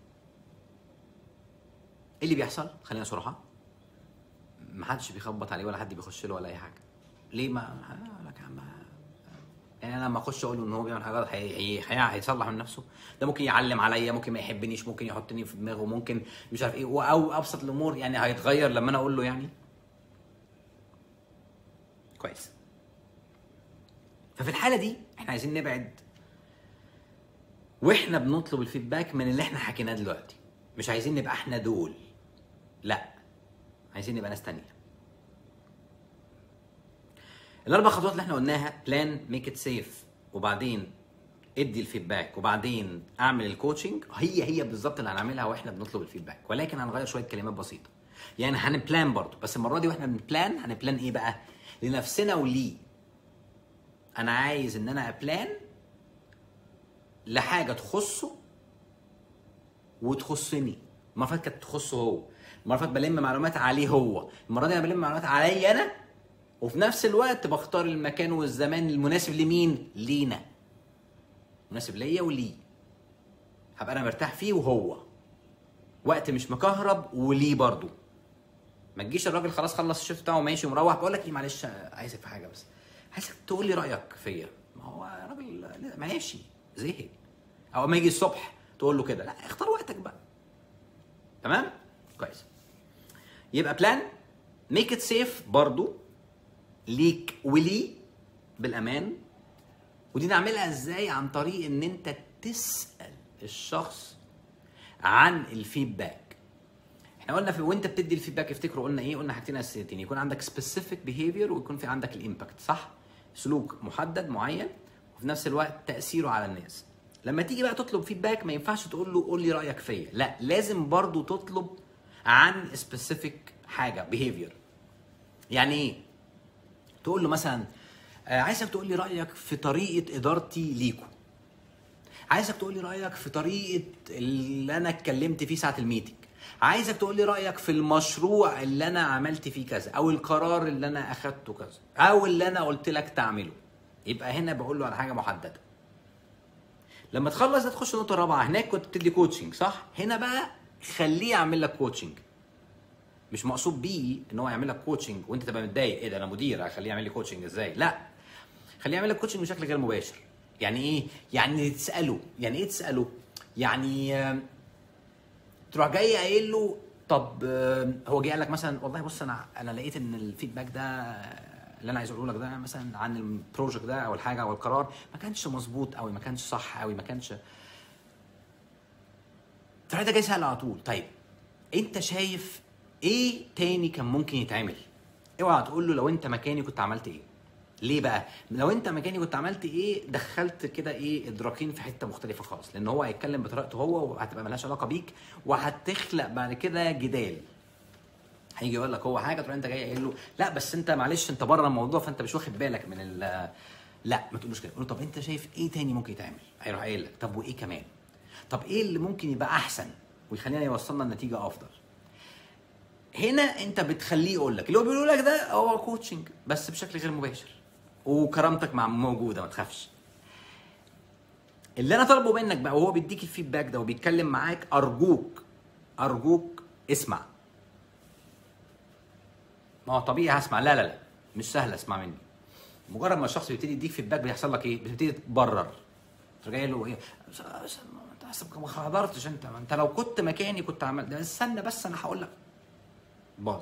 ايه اللي بيحصل خلينا صراحه ما حدش بيخبط عليه ولا حد بيخش له ولا اي حاجه ليه ما أقول لك يا عم يعني انا لما اخش اقول له ان هو بيعمل حاجات هي- هي- هي- هيصلح من نفسه ده ممكن يعلم عليا ممكن ما يحبنيش ممكن يحطني في دماغه ممكن مش عارف ايه او ابسط الامور يعني هيتغير لما انا اقول له يعني كويس ففي الحاله دي احنا عايزين نبعد واحنا بنطلب الفيدباك من اللي احنا حكيناه دلوقتي مش عايزين نبقى احنا دول لا عايزين نبقى ناس تانية الاربع خطوات اللي احنا قلناها بلان ميك ات سيف وبعدين ادي الفيدباك وبعدين اعمل الكوتشنج هي هي بالظبط اللي هنعملها واحنا بنطلب الفيدباك ولكن هنغير شويه كلمات بسيطه يعني هنبلان برضه بس المره دي واحنا بنبلان هنبلان ايه بقى لنفسنا وليه انا عايز ان انا ابلان لحاجه تخصه وتخصني المره اللي فاتت كانت تخصه هو المره اللي فاتت بلم معلومات عليه هو المره دي انا بلم معلومات عليا انا وفي نفس الوقت بختار المكان والزمان المناسب لمين لينا مناسب ليا وليه هبقى انا مرتاح فيه وهو وقت مش مكهرب وليه برضو ما تجيش الراجل خلاص خلص الشيفت بتاعه وماشي ومروح بقول لك ايه معلش عايزك في حاجه بس عايزك تقول لي رايك فيا ما هو راجل ماشي زهق او ما يجي الصبح تقول له كده لا اختار وقتك بقى تمام كويس يبقى بلان ميك ات سيف برضو ليك وليه بالامان ودي نعملها ازاي عن طريق ان انت تسال الشخص عن الفيدباك احنا قلنا في وانت بتدي الفيدباك افتكروا قلنا ايه قلنا حاجتين اساسيتين يكون عندك سبيسيفيك بيهيفير ويكون في عندك الامباكت صح سلوك محدد معين وفي نفس الوقت تاثيره على الناس لما تيجي بقى تطلب فيدباك ما ينفعش تقول له قول لي رايك فيا لا لازم برضو تطلب عن سبيسيفيك حاجه بيهيفير يعني ايه تقول له مثلا آه، عايزك تقول لي رايك في طريقه ادارتي ليكو عايزك تقول لي رايك في طريقه اللي انا اتكلمت فيه ساعه الميتنج عايزك تقول لي رايك في المشروع اللي انا عملت فيه كذا او القرار اللي انا اخدته كذا او اللي انا قلت لك تعمله يبقى هنا بقول له على حاجه محدده لما تخلص ده تخش النقطه الرابعه هناك كنت بتدي كوتشنج صح هنا بقى خليه يعمل لك كوتشنج مش مقصود بيه ان هو يعمل لك كوتشنج وانت تبقى متضايق ايه ده انا مدير هخليه يعمل لي كوتشنج ازاي لا خليه يعمل لك كوتشنج بشكل غير مباشر يعني ايه يعني تساله يعني ايه تساله يعني آه، تروح جاي قايل له طب آه، هو جه قال لك مثلا والله بص انا انا لقيت ان الفيدباك ده آه، اللي انا عايز اقوله لك ده مثلا عن البروجكت ده او الحاجه او القرار ما كانش مظبوط قوي ما كانش صح قوي ما كانش تروح ده جاي سأل على طول طيب انت شايف ايه تاني كان ممكن يتعمل اوعى تقول له لو انت مكاني كنت عملت ايه ليه بقى لو انت مكاني كنت عملت ايه دخلت كده ايه ادراكين في حته مختلفه خالص لان هو هيتكلم بطريقته هو وهتبقى ملهاش علاقه بيك وهتخلق بعد كده جدال هيجي يقول لك هو حاجه تروح انت جاي قايل له لا بس انت معلش انت بره الموضوع فانت مش واخد بالك من ال لا ما تقولوش كده قول له طب انت شايف ايه تاني ممكن يتعمل هيروح قايل لك طب وايه كمان طب ايه اللي ممكن يبقى احسن ويخلينا يوصلنا لنتيجه افضل هنا انت بتخليه يقول لك اللي هو بيقول لك ده هو كوتشنج بس بشكل غير مباشر وكرامتك مع موجوده ما تخافش اللي انا طالبه منك بقى وهو بيديك الفيدباك ده وبيتكلم معاك ارجوك ارجوك اسمع ما هو طبيعي هسمع لا لا لا مش سهل اسمع مني مجرد ما الشخص بيبتدي يديك فيدباك بيحصل لك ايه بتبتدي تبرر تروح جاي له ايه س- س- انت أصلاً ما حضرتش انت ما انت لو كنت مكاني كنت عملت ده استنى بس انا هقول لك باظ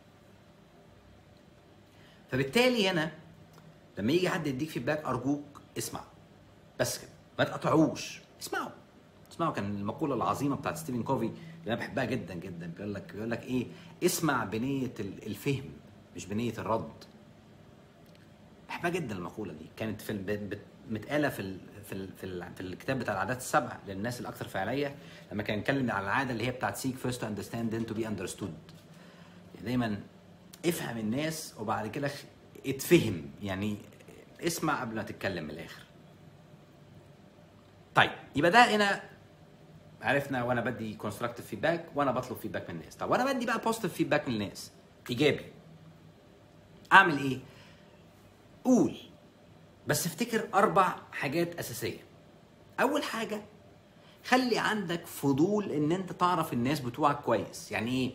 فبالتالي هنا لما يجي حد يديك فيدباك ارجوك اسمع بس كده ما تقطعوش اسمعوا اسمعوا كان المقوله العظيمه بتاعت ستيفن كوفي اللي انا بحبها جدا جدا بيقول لك بيقول لك ايه اسمع بنيه ال- الفهم مش بنيه الرد بحبها جدا المقوله دي كانت في ال- بت- متقاله في ال في ال في, ال في الكتاب بتاع العادات السبع للناس الاكثر فعاليه لما كان يتكلم على العاده اللي هي بتاعت سيك فيرست تو اندرستاند then تو بي اندرستود دايما افهم الناس وبعد كده خ- اتفهم يعني اسمع قبل ما تتكلم من الاخر طيب يبقى ده هنا عرفنا وانا بدي كونستراكتيف فيدباك وانا بطلب فيدباك من الناس طب وانا بدي بقى بوزيتيف فيدباك من الناس ايجابي اعمل ايه قول بس افتكر اربع حاجات اساسيه اول حاجه خلي عندك فضول ان انت تعرف الناس بتوعك كويس يعني ايه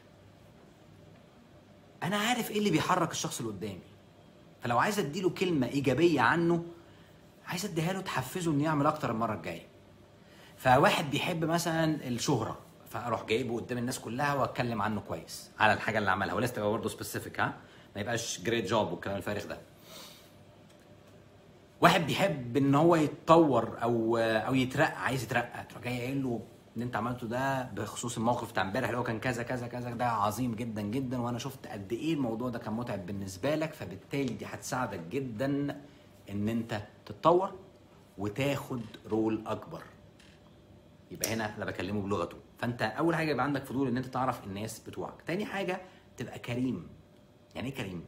انا عارف ايه اللي بيحرك الشخص اللي قدامي فلو عايز اديله كلمه ايجابيه عنه عايز اديها له تحفزه انه يعمل اكتر المره الجايه فواحد بيحب مثلا الشهره فاروح جايبه قدام الناس كلها واتكلم عنه كويس على الحاجه اللي عملها ولازم تبقى برضه سبيسيفيك ها ما يبقاش جريت جوب والكلام الفارغ ده واحد بيحب ان هو يتطور او او يترقى عايز يترقى تروح جاي قايل له اللي انت عملته ده بخصوص الموقف بتاع امبارح اللي هو كان كذا كذا كذا ده عظيم جدا جدا وانا شفت قد ايه الموضوع ده كان متعب بالنسبه لك فبالتالي دي هتساعدك جدا ان انت تتطور وتاخد رول اكبر يبقى هنا انا بكلمه بلغته فانت اول حاجه يبقى عندك فضول ان انت تعرف الناس بتوعك تاني حاجه تبقى كريم يعني ايه كريم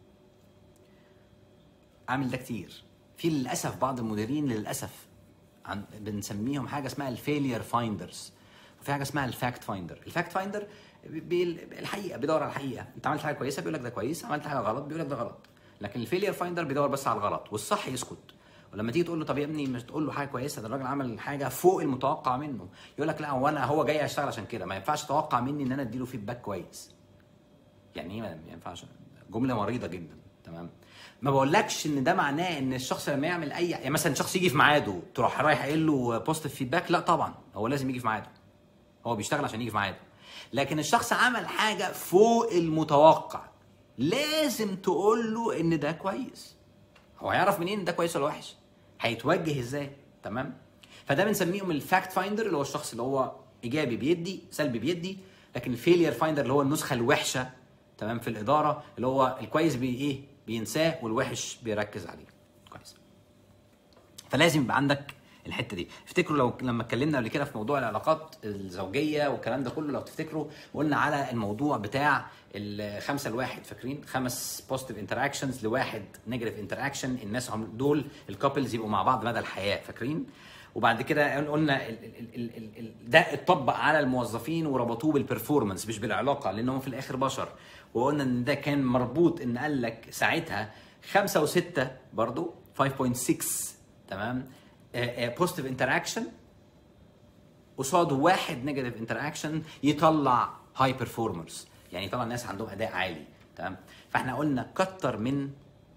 عامل ده كتير في للاسف بعض المديرين للاسف عن بنسميهم حاجه اسمها الفيلير فايندرز وفي حاجه اسمها الفاكت فايندر الفاكت فايندر الحقيقه بيدور على الحقيقه انت عملت حاجه كويسه بيقول لك ده كويس عملت حاجه غلط بيقول لك ده غلط لكن الفيلير فايندر بيدور بس على الغلط والصح يسكت ولما تيجي تقول له طب يا ابني مش تقول له حاجه كويسه ده الراجل عمل حاجه فوق المتوقع منه يقول لك لا هو انا هو جاي اشتغل عشان كده ما ينفعش تتوقع مني ان انا اديله فيدباك كويس يعني ايه ما ينفعش جمله مريضه جدا تمام ما بقولكش ان ده معناه ان الشخص لما يعمل اي يعني مثلا شخص يجي في ميعاده تروح رايح قايل له بوزيتيف فيدباك لا طبعا هو لازم يجي في ميعاده هو بيشتغل عشان يجي في ميعاده لكن الشخص عمل حاجه فوق المتوقع لازم تقول له ان ده كويس هو هيعرف منين ده كويس ولا وحش هيتوجه ازاي تمام فده بنسميهم الفاكت فايندر اللي هو الشخص اللي هو ايجابي بيدي سلبي بيدي لكن الفيلير فايندر اللي هو النسخه الوحشه تمام في الاداره اللي هو الكويس بي ايه بينساه والوحش بيركز عليه كويس فلازم يبقى عندك الحته دي افتكروا لو لما اتكلمنا قبل كده في موضوع العلاقات الزوجيه والكلام ده كله لو تفتكروا قلنا على الموضوع بتاع الخمسه لواحد فاكرين خمس بوزيتيف انتراكشنز لواحد نيجاتيف انتراكشن الناس هم دول الكابلز يبقوا مع بعض مدى الحياه فاكرين وبعد كده قلنا ال ال ال ال ده اتطبق على الموظفين وربطوه بالبرفورمانس مش بالعلاقه لانهم في الاخر بشر وقلنا ان ده كان مربوط ان قال لك ساعتها خمسة وستة برضو 5.6 تمام بوزيتيف انتراكشن قصاده واحد نيجاتيف انتراكشن يطلع هاي بيرفورمرز يعني يطلع ناس عندهم اداء عالي تمام فاحنا قلنا كتر من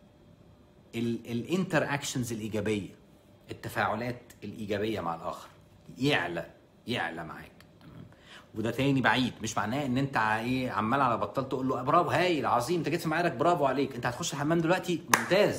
الانتراكشنز الايجابيه التفاعلات الايجابيه مع الاخر يعلى يعلى معاك تمام وده تاني بعيد مش معناه ان انت ايه عمال على بطال تقول له برافو هايل عظيم انت جيت في ميعادك برافو عليك انت هتخش الحمام دلوقتي ممتاز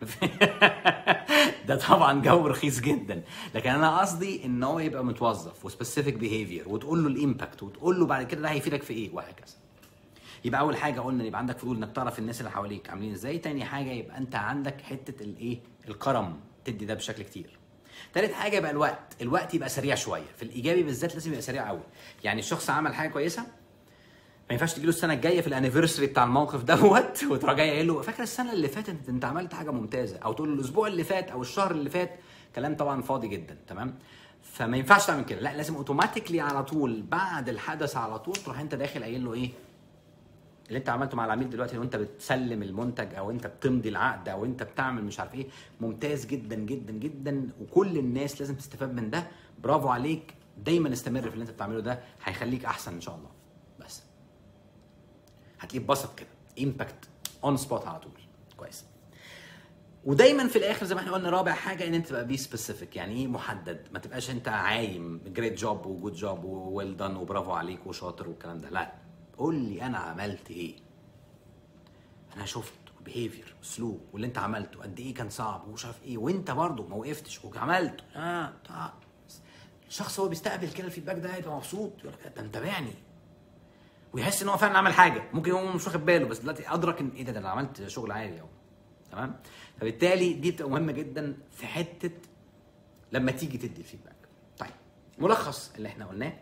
ده طبعا جو رخيص جدا لكن انا قصدي ان هو يبقى متوظف وسبيسيفيك بيهيفير وتقول له الامباكت وتقول له بعد كده ده هيفيدك في ايه وهكذا يبقى اول حاجه قلنا يبقى عندك فضول انك تعرف الناس اللي حواليك عاملين ازاي تاني حاجه يبقى انت عندك حته الايه الكرم تدي ده بشكل كتير تالت حاجه يبقى الوقت الوقت يبقى سريع شويه في الايجابي بالذات لازم يبقى سريع قوي يعني الشخص عمل حاجه كويسه ما ينفعش تجي له السنه الجايه في الانيفرساري بتاع الموقف دوت وتروح جاي قايل له فاكر السنه اللي فاتت انت عملت حاجه ممتازه او تقول له الاسبوع اللي فات او الشهر اللي فات كلام طبعا فاضي جدا تمام فما ينفعش تعمل كده لا لازم اوتوماتيكلي على طول بعد الحدث على طول تروح انت داخل قايل له ايه اللي انت عملته مع العميل دلوقتي لو انت بتسلم المنتج او انت بتمضي العقد او انت بتعمل مش عارف ايه ممتاز جدا جدا جدا وكل الناس لازم تستفاد من ده برافو عليك دايما استمر في اللي انت بتعمله ده هيخليك احسن ان شاء الله بس هتلاقيه اتبسط كده امباكت اون سبوت على طول كويس ودايما في الاخر زي ما احنا قلنا رابع حاجه ان انت تبقى بي سبيسيفيك يعني ايه محدد ما تبقاش انت عايم جريت جوب وجود جوب وويل دان وبرافو عليك وشاطر والكلام ده لا قول لي انا عملت ايه انا شفت بيهيفير اسلوب واللي انت عملته قد ايه كان صعب ومش عارف ايه وانت برضه ما وقفتش وعملته اه طيب. الشخص هو بيستقبل كده الفيدباك ده هيبقى مبسوط يقول لك ده متابعني ويحس ان هو فعلا عمل حاجه ممكن هو مش واخد باله بس دلوقتي ادرك ان ايه ده, ده انا عملت شغل عالي اهو تمام فبالتالي دي بتبقى مهمه جدا في حته لما تيجي تدي الفيدباك طيب ملخص اللي احنا قلناه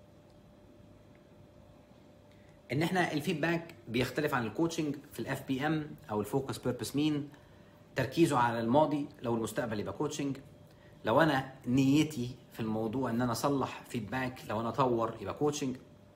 ان احنا الفيدباك بيختلف عن الكوتشنج في الاف بي ام او الفوكس بيربس مين تركيزه على الماضي لو المستقبل يبقى كوتشنج لو انا نيتي في الموضوع ان انا اصلح فيدباك لو انا اطور يبقى كوتشنج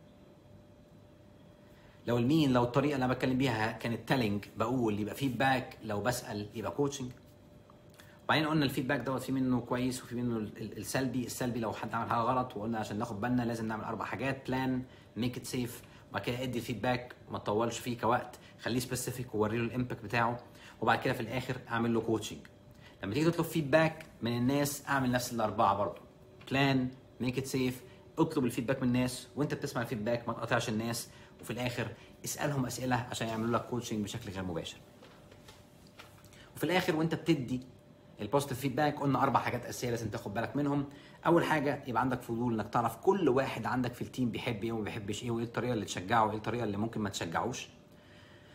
لو المين لو الطريقه اللي انا بتكلم بيها كانت تيلينج بقول يبقى فيدباك لو بسال يبقى كوتشنج وبعدين قلنا الفيدباك دوت في منه كويس وفي منه السلبي السلبي لو حد عمل حاجه غلط وقلنا عشان ناخد بالنا لازم نعمل اربع حاجات بلان ميك ات سيف وبعد كده ادي فيدباك ما تطولش فيه كوقت خليه سبيسيفيك ووري له الامباكت بتاعه وبعد كده في الاخر اعمل له كوتشنج لما تيجي تطلب فيدباك من الناس اعمل نفس الاربعه برضه بلان ميك ات سيف اطلب الفيدباك من الناس وانت بتسمع الفيدباك ما تقاطعش الناس وفي الاخر اسالهم اسئله عشان يعملوا لك كوتشنج بشكل غير مباشر وفي الاخر وانت بتدي البوزيتيف فيدباك قلنا اربع حاجات اساسيه لازم تاخد بالك منهم اول حاجه يبقى عندك فضول انك تعرف كل واحد عندك في التيم بيحب ايه وما بيحبش ايه وايه الطريقه اللي تشجعه وايه الطريقه اللي ممكن ما تشجعوش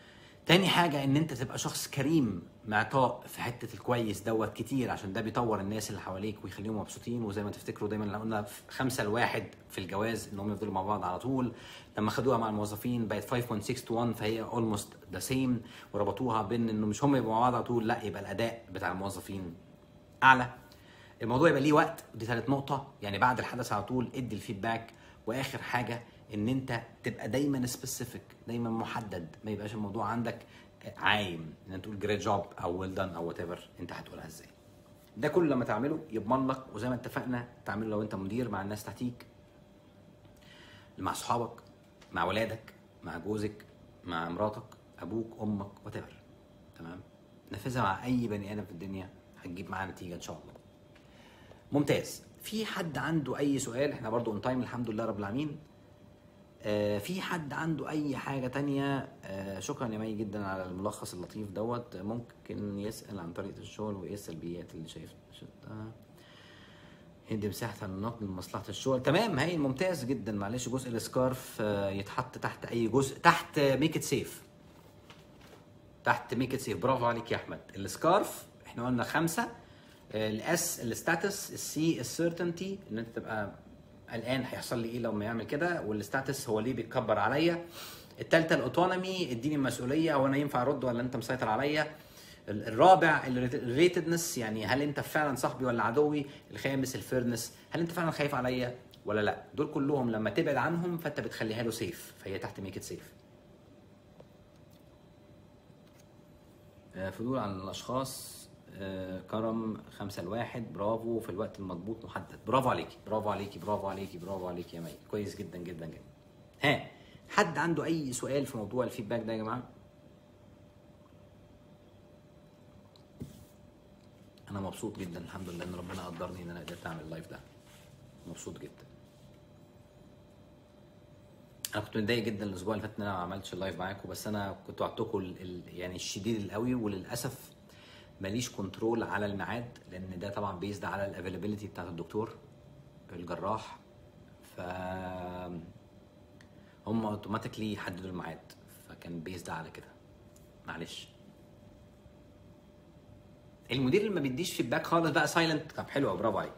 تاني حاجة إن أنت تبقى شخص كريم معطاء في حتة الكويس دوت كتير عشان ده بيطور الناس اللي حواليك ويخليهم مبسوطين وزي ما تفتكروا دايما اللي قلنا في خمسة لواحد في الجواز إن هم يفضلوا مع بعض على طول لما خدوها مع الموظفين بقت 5.6 to 1 فهي اولموست ذا سيم وربطوها بين إنه مش هم يبقوا مع بعض على طول لا يبقى الأداء بتاع الموظفين أعلى الموضوع يبقى ليه وقت ودي ثالث نقطة يعني بعد الحدث على طول ادي الفيدباك واخر حاجة ان انت تبقى دايما سبيسيفيك دايما محدد ما يبقاش الموضوع عندك عايم ان انت تقول جريت جوب او ويل دان او وات ايفر انت هتقولها ازاي ده كله لما تعمله يضمن لك وزي ما اتفقنا تعمله لو انت مدير مع الناس تحتيك مع صحابك مع ولادك مع جوزك مع مراتك ابوك امك وات تمام نفذها مع اي بني ادم في الدنيا هتجيب معاه نتيجه ان شاء الله ممتاز في حد عنده اي سؤال احنا برضو اون تايم الحمد لله رب العالمين آه في حد عنده اي حاجه تانية آه شكرا يا مي جدا على الملخص اللطيف دوت ممكن يسال عن طريقه الشغل وايه السلبيات اللي شايف شفتها هدي مساحه النقد لمصلحه الشغل تمام هاي ممتاز جدا معلش جزء السكارف آه يتحط تحت اي جزء تحت ميك ات سيف تحت ميك ات سيف برافو عليك يا احمد السكارف احنا قلنا خمسه الاس الستاتس السي السيرتينتي ان انت تبقى قلقان هيحصل لي ايه لو ما يعمل كده والستاتس هو ليه بيتكبر عليا الثالثه الاوتونومي اديني المسؤوليه هو انا ينفع ارد ولا انت مسيطر عليا الرابع الريتدنس يعني هل انت فعلا صاحبي ولا عدوي الخامس الفيرنس هل انت فعلا خايف عليا ولا لا دول كلهم لما تبعد عنهم فانت بتخليها له سيف فهي تحت ميك ات سيف فضول عن الاشخاص آه، كرم خمسة لواحد برافو في الوقت المضبوط محدد برافو عليكي برافو عليكي برافو عليكي برافو عليكي يا مي كويس جدا جدا جدا ها حد عنده اي سؤال في موضوع الفيدباك ده يا جماعه انا مبسوط جدا الحمد لله ان ربنا قدرني ان انا قدرت اعمل اللايف ده مبسوط جدا انا كنت متضايق جدا الاسبوع اللي فات ان انا ما عملتش اللايف معاكم بس انا كنت وعدتكم ال- ال- يعني الشديد القوي وللاسف ماليش كنترول على الميعاد لان ده طبعا بيزد على الافيلابيلتي بتاعت الدكتور الجراح ف هم اوتوماتيكلي حددوا الميعاد فكان بيزد على كده معلش المدير اللي ما بيديش فيدباك خالص بقى سايلنت طب حلو أوي، برافو عليك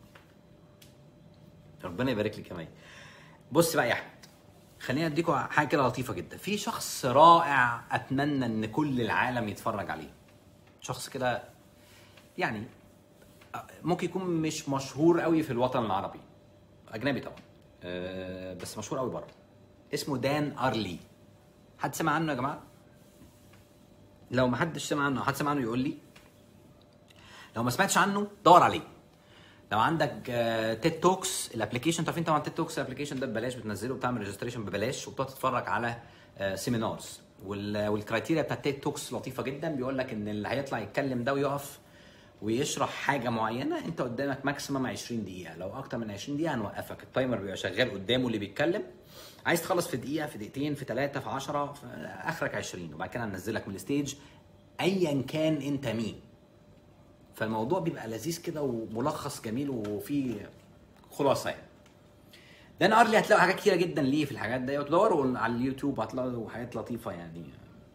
ربنا يبارك لك يا مي بص بقى يا احمد خليني اديكم حاجه كده لطيفه جدا في شخص رائع اتمنى ان كل العالم يتفرج عليه شخص كده يعني ممكن يكون مش مشهور قوي في الوطن العربي اجنبي طبعا أه بس مشهور قوي بره اسمه دان ارلي حد سمع عنه يا جماعه لو ما حدش سمع عنه أو حد سمع عنه يقول لي لو ما سمعتش عنه دور عليه لو عندك تيد توكس الابلكيشن انتوا عارفين طبعا تيد توكس الابلكيشن ده ببلاش بتنزله وبتعمل ريجستريشن ببلاش وبتقعد تتفرج على سيمينارز والكرايتيريا بتاعت تيد توكس لطيفه جدا بيقول لك ان اللي هيطلع يتكلم ده ويقف ويشرح حاجه معينه انت قدامك ماكسيمم 20 دقيقه لو اكتر من 20 دقيقه هنوقفك التايمر بيبقى شغال قدامه اللي بيتكلم عايز تخلص في دقيقه في دقيقتين في ثلاثه في 10 في اخرك 20 وبعد كده هننزلك من الستيج ايا كان انت مين فالموضوع بيبقى لذيذ كده وملخص جميل وفيه خلاصه يعني دان ارلي هتلاقوا حاجات كتيره جدا ليه في الحاجات دي وتدوروا على اليوتيوب هتلاقوا حاجات لطيفه يعني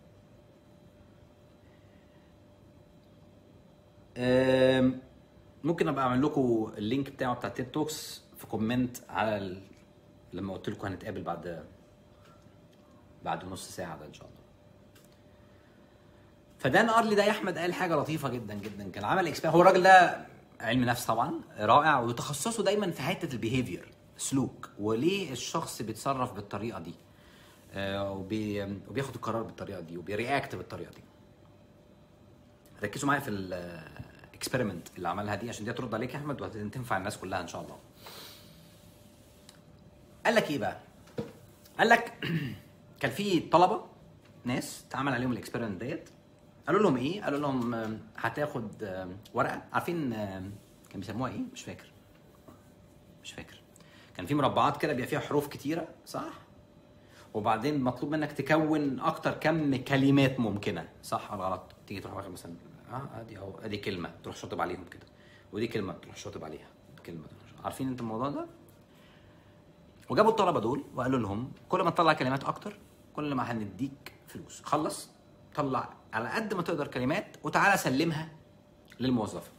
أم، ممكن ابقى اعمل لكم اللينك بتاعه بتاع تيد توكس في كومنت على ال... لما قلت لكم هنتقابل بعد بعد نص ساعه ده ان شاء الله فدان ارلي ده يا احمد قال حاجه لطيفه جدا جدا كان عمل اكسبير هو الراجل ده علم نفس طبعا رائع وتخصصه دايما في حته البيهيفير سلوك وليه الشخص بيتصرف بالطريقه دي آه، وبي وبياخد القرار بالطريقه دي وبيرياكت بالطريقه دي ركزوا معايا في الاكسبيرمنت اللي عملها دي عشان دي هترد عليك يا احمد وهتنفع الناس كلها ان شاء الله قال لك ايه بقى قال لك كان في طلبه ناس اتعمل عليهم الاكسبيرمنت ديت قالوا لهم ايه قالوا لهم آم، هتاخد آم، ورقه عارفين آم، كان بيسموها ايه مش فاكر مش فاكر كان في مربعات كده بيبقى فيها حروف كتيره صح وبعدين مطلوب منك تكون اكتر كم كلمات ممكنه صح ولا غلط تيجي تروح واخد مثلا اه ادي اهو ادي كلمه تروح شاطب عليهم كده ودي كلمه تروح شاطب عليها كلمه تروح شاطب. عارفين انت الموضوع ده وجابوا الطلبه دول وقالوا لهم كل ما تطلع كلمات اكتر كل ما هنديك فلوس خلص طلع على قد ما تقدر كلمات وتعالى سلمها للموظفه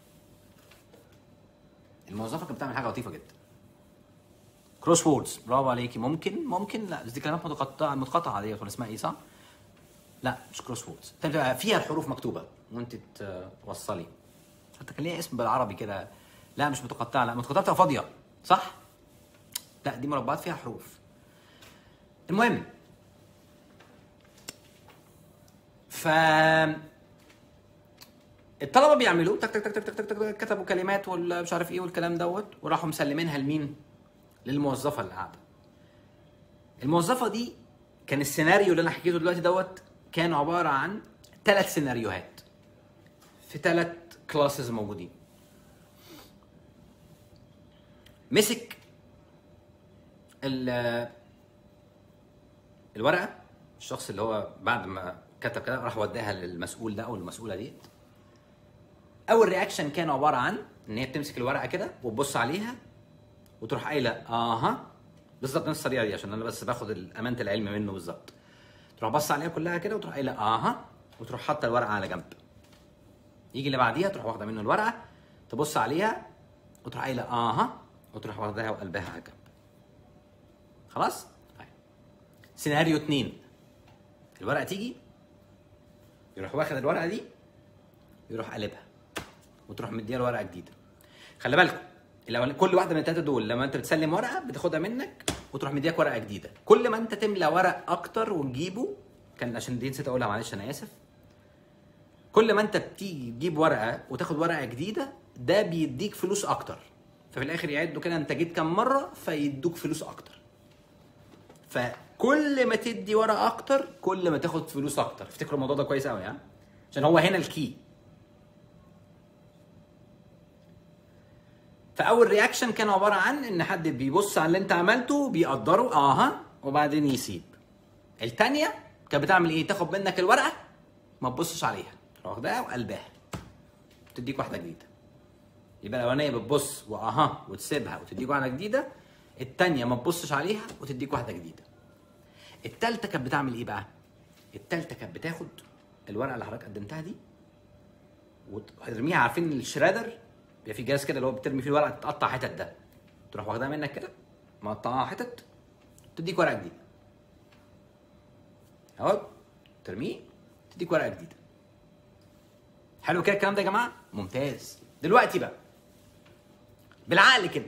الموظفه كانت بتعمل حاجه لطيفه جدا كروس ووردز برافو عليكي ممكن ممكن لا بس دي كلمات متقطعه متقطعه ديت ولا اسمها ايه صح؟ لا مش كروس ووردز بتبقى فيها الحروف مكتوبه وانت توصلي حتى كان ليها اسم بالعربي كده لا مش متقطعه لا متقطعه بتبقى فاضيه صح؟ لا دي مربعات فيها حروف المهم ف الطلبه بيعملوه تك تك تك تك تك تك, تك كتبوا كلمات ولا مش عارف ايه والكلام دوت وراحوا مسلمينها لمين؟ للموظفه اللي قاعده. الموظفه دي كان السيناريو اللي انا حكيته دلوقتي دوت كان عباره عن ثلاث سيناريوهات في ثلاث كلاسز موجودين. مسك ال- الورقه الشخص اللي هو بعد ما كتب كده راح وداها للمسؤول ده او المسؤوله ديت اول رياكشن كان عباره عن ان هي بتمسك الورقه كده وتبص عليها وتروح قايله اها بالظبط نفس الطريقه دي عشان انا بس باخد امانه العلم منه بالظبط تروح بص عليها كلها كده وتروح قايله اها وتروح حاطه الورقه على جنب يجي اللي بعديها تروح واخده منه الورقه تبص عليها وتروح قايله اها وتروح واخداها وقلبها على جنب خلاص طيب سيناريو اتنين الورقه تيجي يروح واخد الورقه دي يروح قلبها وتروح مديها ورقه جديده خلي بالكم الاولاني كل واحده من الثلاثه دول لما انت بتسلم ورقه بتاخدها منك وتروح مديك ورقه جديده كل ما انت تملى ورق اكتر وتجيبه كان عشان دي نسيت اقولها معلش انا اسف كل ما انت بتيجي تجيب ورقه وتاخد ورقه جديده ده بيديك فلوس اكتر ففي الاخر يعدوا كده انت جيت كام مره فيدوك فلوس اكتر فكل ما تدي ورقه اكتر كل ما تاخد فلوس اكتر افتكروا الموضوع ده كويس قوي ها عشان هو هنا الكي فاول رياكشن كان عباره عن ان حد بيبص على اللي انت عملته بيقدره اها وبعدين يسيب التانية كانت بتعمل ايه تاخد منك الورقه ما تبصش عليها تروح واخداها وقلبها تديك واحده جديده يبقى الاولانيه بتبص واها وتسيبها وتديك واحده جديده التانية ما تبصش عليها وتديك واحده جديده التالتة كانت بتعمل ايه بقى التالتة كانت بتاخد الورقه اللي حضرتك قدمتها دي وترميها عارفين الشرادر بيبقى في جهاز كده اللي هو بترمي فيه الورقه تقطع حتت ده تروح واخدها منك كده مقطعها حتت تديك ورقه جديده اهو ترميه تديك ورقه جديده حلو كده الكلام ده يا جماعه ممتاز دلوقتي بقى بالعقل كده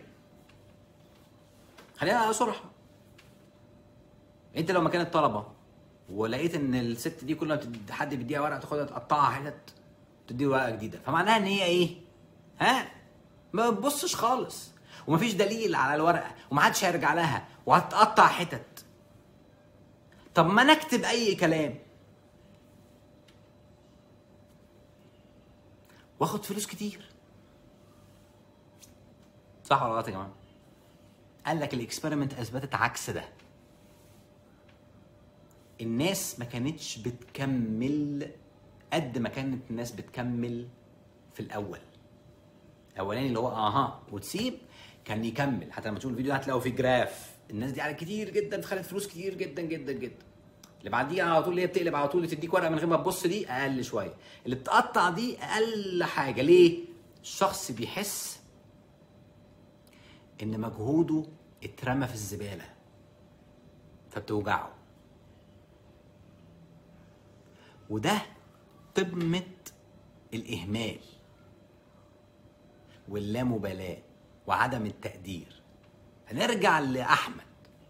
خلينا صراحه انت لو مكان الطلبه ولقيت ان الست دي كل ما بتد- حد بيديها ورقه تاخدها تقطعها حتت تدي ورقه جديده فمعناها ان هي ايه ها ما بتبصش خالص ومفيش دليل على الورقه ومحدش هيرجع لها وهتقطع حتت طب ما انا اكتب اي كلام واخد فلوس كتير صح ولا غلط يا جماعه قال لك الاكسبيرمنت اثبتت عكس ده الناس ما كانتش بتكمل قد ما كانت الناس بتكمل في الاول الاولاني اللي هو اها وتسيب كان يكمل حتى لما تشوفوا الفيديو ده هتلاقوا فيه جراف الناس دي على كتير جدا خدت فلوس كتير جدا جدا جدا اللي بعديها على طول اللي هي بتقلب على طول تديك ورقه من غير ما تبص دي اقل شويه اللي بتقطع دي اقل حاجه ليه الشخص بيحس ان مجهوده اترمى في الزباله فبتوجعه وده قمه الاهمال واللامبالاه وعدم التقدير هنرجع لاحمد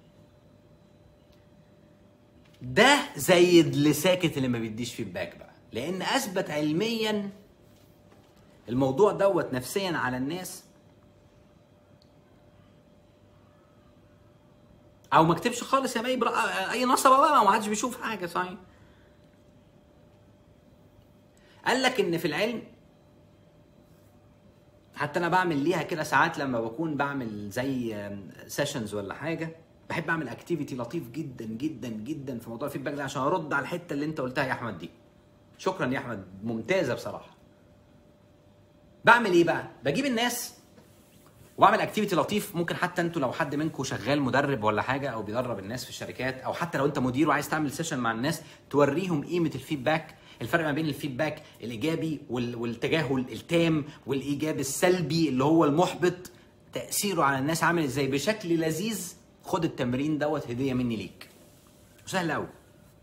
ده زي اللي ساكت اللي ما بيديش فيدباك بقى لان اثبت علميا الموضوع دوت نفسيا على الناس او ما اكتبش خالص يا مي برا- اي نصبه بقى ما حدش بيشوف حاجه صحيح قال لك ان في العلم حتى انا بعمل ليها كده ساعات لما بكون بعمل زي سيشنز ولا حاجه بحب اعمل اكتيفيتي لطيف جدا جدا جدا في موضوع الفيدباك ده عشان ارد على الحته اللي انت قلتها يا احمد دي شكرا يا احمد ممتازه بصراحه بعمل ايه بقى بجيب الناس واعمل اكتيفيتي لطيف ممكن حتى انتوا لو حد منكم شغال مدرب ولا حاجه او بيدرب الناس في الشركات او حتى لو انت مدير وعايز تعمل سيشن مع الناس توريهم قيمه الفيدباك الفرق ما بين الفيدباك الايجابي وال- والتجاهل التام والايجاب السلبي اللي هو المحبط تاثيره على الناس عامل ازاي بشكل لذيذ خد التمرين دوت هديه مني ليك وسهل قوي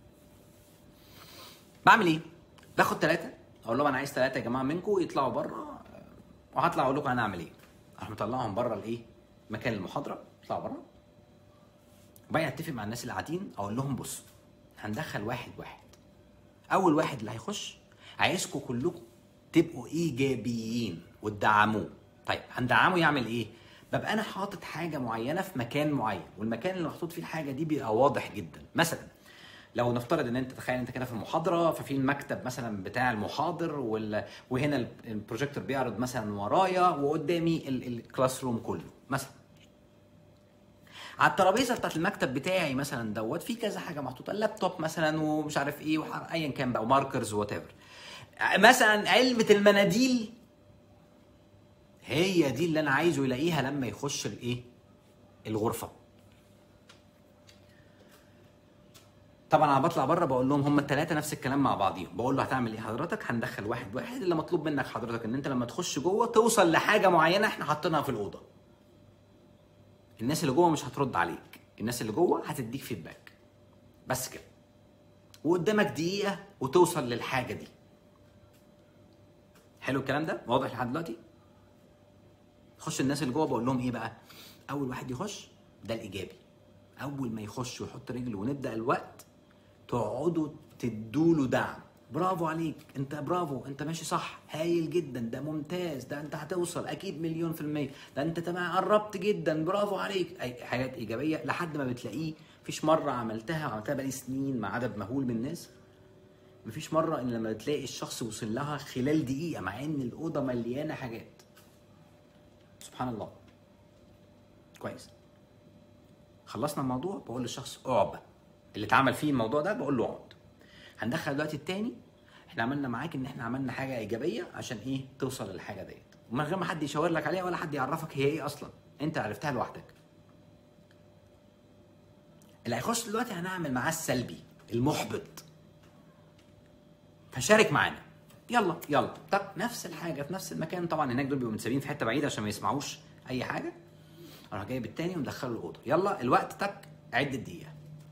بعمل ايه باخد ثلاثه اقول لهم انا عايز ثلاثه يا جماعه منكم يطلعوا بره وهطلع اقول لكم انا اعمل ايه اروح مطلعهم بره الايه مكان المحاضره يطلعوا بره وبعدين اتفق مع الناس اللي قاعدين اقول لهم بصوا هندخل واحد واحد اول واحد اللي هيخش عايزكم كلكم تبقوا ايجابيين وتدعموه طيب هندعمه يعمل ايه ببقى انا حاطط حاجه معينه في مكان معين والمكان اللي محطوط فيه الحاجه دي بيبقى واضح جدا مثلا لو نفترض ان انت تخيل انت كده في المحاضره ففي المكتب مثلا بتاع المحاضر وال... وهنا ال- البروجيكتور بيعرض مثلا ورايا وقدامي ال- الكلاس روم كله مثلا على الترابيزه بتاعت المكتب بتاعي مثلا دوت في كذا حاجه محطوطه اللابتوب مثلا ومش عارف ايه وح- ايا كان بقى وماركرز وات ايفر مثلا علبه المناديل هي دي اللي انا عايزه يلاقيها لما يخش الايه الغرفه طبعا انا بطلع بره بقول لهم هم الثلاثه نفس الكلام مع بعضيهم بقول له هتعمل ايه حضرتك هندخل واحد واحد اللي مطلوب منك حضرتك ان انت لما تخش جوه توصل لحاجه معينه احنا حاطينها في الاوضه الناس اللي جوه مش هترد عليك الناس اللي جوه هتديك فيدباك بس كده وقدامك دقيقه وتوصل للحاجه دي حلو الكلام ده واضح لحد دلوقتي خش الناس اللي جوه بقول لهم ايه بقى اول واحد يخش ده الايجابي اول ما يخش ويحط رجله ونبدا الوقت تقعدوا تدوا له دعم برافو عليك انت برافو انت ماشي صح هايل جدا ده ممتاز ده انت هتوصل اكيد مليون في المية ده انت تمام قربت جدا برافو عليك اي حاجات ايجابية لحد ما بتلاقيه مفيش مرة عملتها وعملتها بقالي سنين مع عدد مهول من الناس مفيش مرة ان لما تلاقي الشخص وصل لها خلال دقيقة مع ان الأوضة مليانة حاجات سبحان الله كويس خلصنا الموضوع بقول للشخص اقعد بقى اللي اتعمل فيه الموضوع ده بقول له اقعد هندخل دلوقتي التاني احنا عملنا معاك ان احنا عملنا حاجه ايجابيه عشان ايه توصل للحاجه ديت ومن غير ما حد يشاور لك عليها ولا حد يعرفك هي ايه اصلا انت عرفتها لوحدك اللي هيخش دلوقتي هنعمل معاه السلبي المحبط فشارك معانا يلا يلا طب نفس الحاجه في نفس المكان طبعا هناك دول بيبقوا متسابين في حته بعيده عشان ما يسمعوش اي حاجه اروح جايب التاني ومدخله الاوضه يلا الوقت تك عد الدقيقه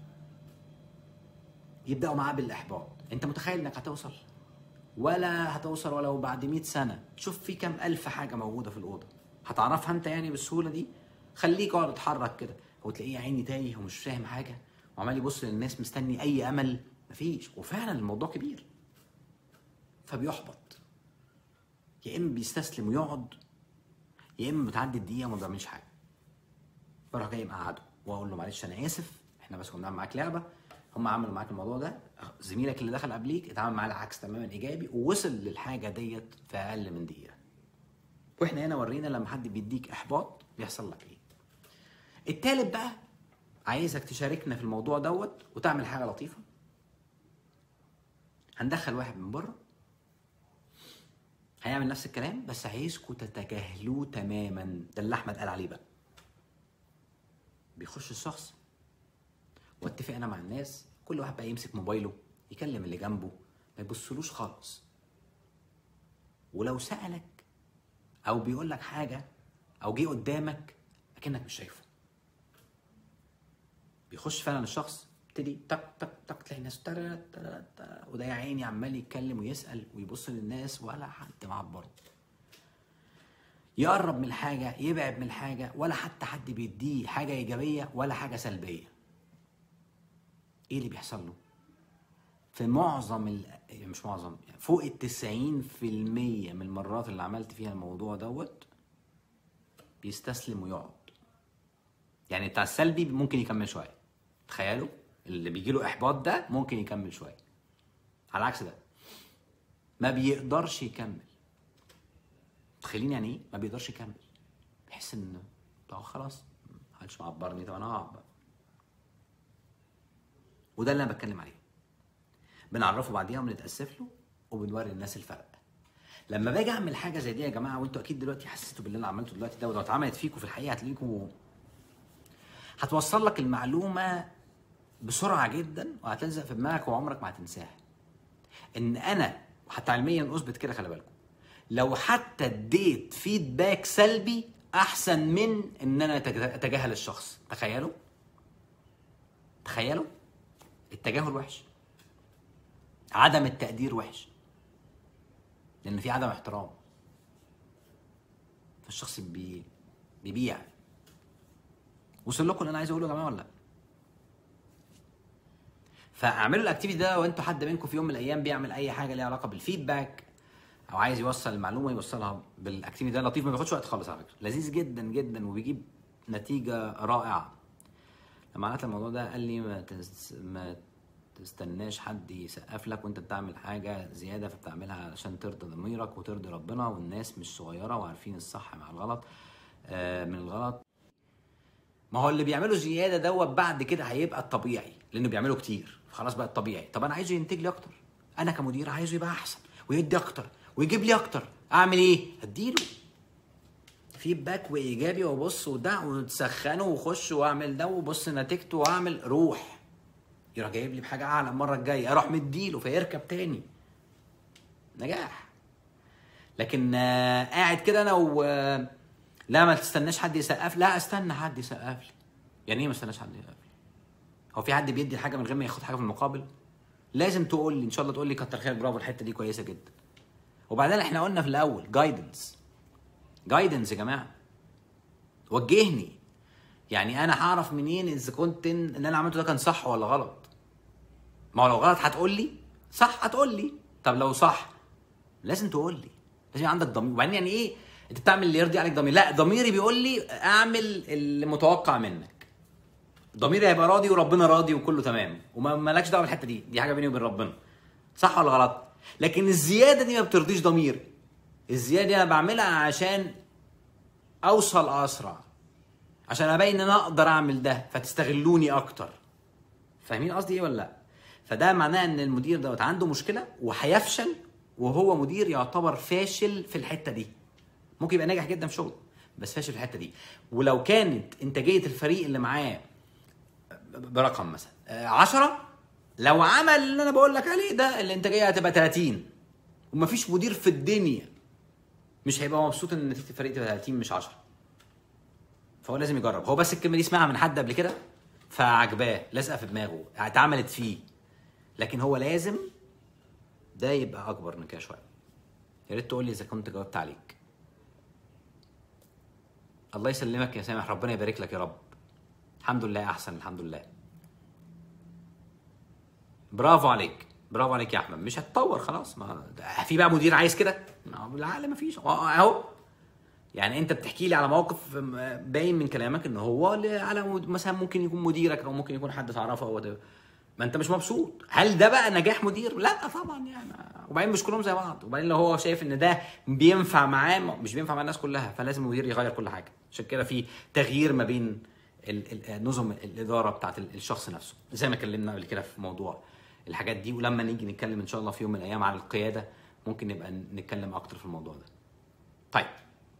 يبداوا معاه بالاحباط انت متخيل انك هتوصل ولا هتوصل ولو بعد 100 سنه شوف في كام الف حاجه موجوده في الاوضه هتعرفها انت يعني بالسهوله دي خليك اقعد اتحرك كده وتلاقيه يا عيني تايه ومش فاهم حاجه وعمال يبص للناس مستني اي امل مفيش وفعلا الموضوع كبير فبيحبط يا اما بيستسلم ويقعد يا اما بتعدي الدقيقه وما بيعملش حاجه بروح جاي مقعده واقول له معلش انا اسف احنا بس كنا بنعمل معاك لعبه هم عملوا معاك الموضوع ده زميلك اللي دخل قبليك اتعامل معاه العكس تماما ايجابي ووصل للحاجه ديت في اقل من دقيقه واحنا هنا ورينا لما حد بيديك احباط بيحصل لك ايه التالت بقى عايزك تشاركنا في الموضوع دوت وتعمل حاجه لطيفه هندخل واحد من بره هيعمل نفس الكلام بس عايزكم تتجاهلوه تماما ده اللي احمد قال عليه بقى بيخش الشخص واتفق انا مع الناس كل واحد بقى يمسك موبايله يكلم اللي جنبه ما يبصلوش خالص ولو سألك او بيقول لك حاجه او جه قدامك اكنك مش شايفه بيخش فعلا الشخص يبتدي تك تك تك تلاقي الناس ترى ترى ترى وده يا عيني عمال يتكلم ويسال ويبص للناس ولا حد معبر يقرب من الحاجه يبعد من الحاجه ولا حتى حد بيديه حاجه ايجابيه ولا حاجه سلبيه ايه اللي بيحصل له في معظم ال... يعني مش معظم يعني فوق ال 90% من المرات اللي عملت فيها الموضوع دوت بيستسلم ويقعد يعني بتاع السلبي ممكن يكمل شويه تخيلوا اللي بيجي له احباط ده ممكن يكمل شويه على العكس ده ما بيقدرش يكمل متخيلين يعني ايه ما بيقدرش يكمل بيحس ان طب خلاص محدش معبرني طب انا هقعد بقى وده اللي انا بتكلم عليه بنعرفه بعديها وبنتاسف له وبنوري الناس الفرق لما باجي اعمل حاجه زي دي يا جماعه وانتوا اكيد دلوقتي حسيتوا باللي انا عملته دلوقتي ده ولو اتعملت فيكم في الحقيقه هتلاقيكم هتوصل لك المعلومه بسرعه جدا وهتلزق في دماغك وعمرك ما هتنساها ان انا وحتى علميا اثبت كده خلي بالكم لو حتى اديت فيدباك سلبي احسن من ان انا أتج- اتجاهل الشخص تخيلوا تخيلوا التجاهل وحش عدم التقدير وحش لان في عدم احترام فالشخص بي بيبيع وصل لكم اللي انا عايز اقوله يا جماعه ولا لا فاعملوا الاكتيفيتي ده وانتوا حد منكم في يوم من الايام بيعمل اي حاجه ليها علاقه بالفيدباك او عايز يوصل المعلومه يوصلها بالاكتيفيتي ده لطيف ما بياخدش وقت خالص على فكره لذيذ جدا جدا وبيجيب نتيجه رائعه لما عملت الموضوع ده قال لي ما, تس... ما تستناش حد يسقف لك وانت بتعمل حاجه زياده فبتعملها علشان ترضي ضميرك وترضي ربنا والناس مش صغيره وعارفين الصح مع الغلط آه من الغلط ما هو اللي بيعمله زياده دوت بعد كده هيبقى الطبيعي لانه بيعمله كتير خلاص بقى الطبيعي طب انا عايزه ينتج لي اكتر انا كمدير عايزه يبقى احسن ويدي اكتر ويجيب لي اكتر اعمل ايه اديله فيدباك وايجابي وبص وده وتسخنه وخش واعمل ده وبص نتيجته واعمل روح يروح جايب لي بحاجه اعلى المره الجايه اروح مديله فيركب تاني نجاح لكن آه، قاعد كده انا و آه، لا ما تستناش حد يسقف لا استنى حد يسقف لي يعني ايه ما استناش حد يسقف لي هو في حد بيدي حاجه من غير ما ياخد حاجه في المقابل لازم تقول لي ان شاء الله تقول لي كتر خيرك برافو الحته دي كويسه جدا وبعدين احنا قلنا في الاول جايدنس جايدنس يا جماعه وجهني يعني انا هعرف منين اذا كنت ان اللي انا عملته ده كان صح ولا غلط ما هو لو غلط هتقول لي صح هتقول لي طب لو صح لازم تقول لي لازم يبقى عندك ضمير وبعدين يعني ايه انت بتعمل اللي يرضي عليك ضمير لا ضميري بيقول لي اعمل المتوقع منك ضميري هيبقى راضي وربنا راضي وكله تمام وما مالكش دعوه بالحته دي دي حاجه بيني وبين ربنا صح ولا غلط لكن الزياده دي ما بترضيش ضميري الزياده دي انا بعملها عشان اوصل اسرع عشان ابين ان انا اقدر اعمل ده فتستغلوني اكتر فاهمين قصدي ايه ولا لا فده معناه ان المدير دوت عنده مشكله وهيفشل وهو مدير يعتبر فاشل في الحته دي ممكن يبقى ناجح جدا في شغله بس فاشل في الحته دي ولو كانت انتاجيه الفريق اللي معاه برقم مثلا 10 لو عمل اللي انا بقول لك عليه ده الانتاجيه هتبقى 30 ومفيش مدير في الدنيا مش هيبقى مبسوط ان نتيجه الفريق تبقى 30 مش 10 فهو لازم يجرب هو بس الكلمه دي سمعها من حد قبل كده فعجباه لازقه في دماغه اتعملت فيه لكن هو لازم ده يبقى اكبر من كده شويه يا ريت تقول لي اذا كنت جاوبت عليك الله يسلمك يا سامح ربنا يبارك لك يا رب الحمد لله احسن الحمد لله برافو عليك برافو عليك يا احمد مش هتطور خلاص ما في بقى مدير عايز كده ما بالعقل ما فيش اهو يعني انت بتحكي لي على موقف باين من كلامك ان هو ل- على مد- مثلا ممكن يكون مديرك او ممكن يكون حد تعرفه او whatever. ما انت مش مبسوط هل ده بقى نجاح مدير لا طبعا يعني وبعدين مش كلهم زي بعض وبعدين لو هو شايف ان ده بينفع معاه ما- مش بينفع مع الناس كلها فلازم المدير يغير كل حاجه عشان كده في تغيير ما بين ال- ال- نظم الاداره بتاعت ال- الشخص نفسه زي ما اتكلمنا قبل كده في موضوع الحاجات دي ولما نيجي نتكلم ان شاء الله في يوم من الايام عن القياده ممكن نبقى نتكلم اكتر في الموضوع ده طيب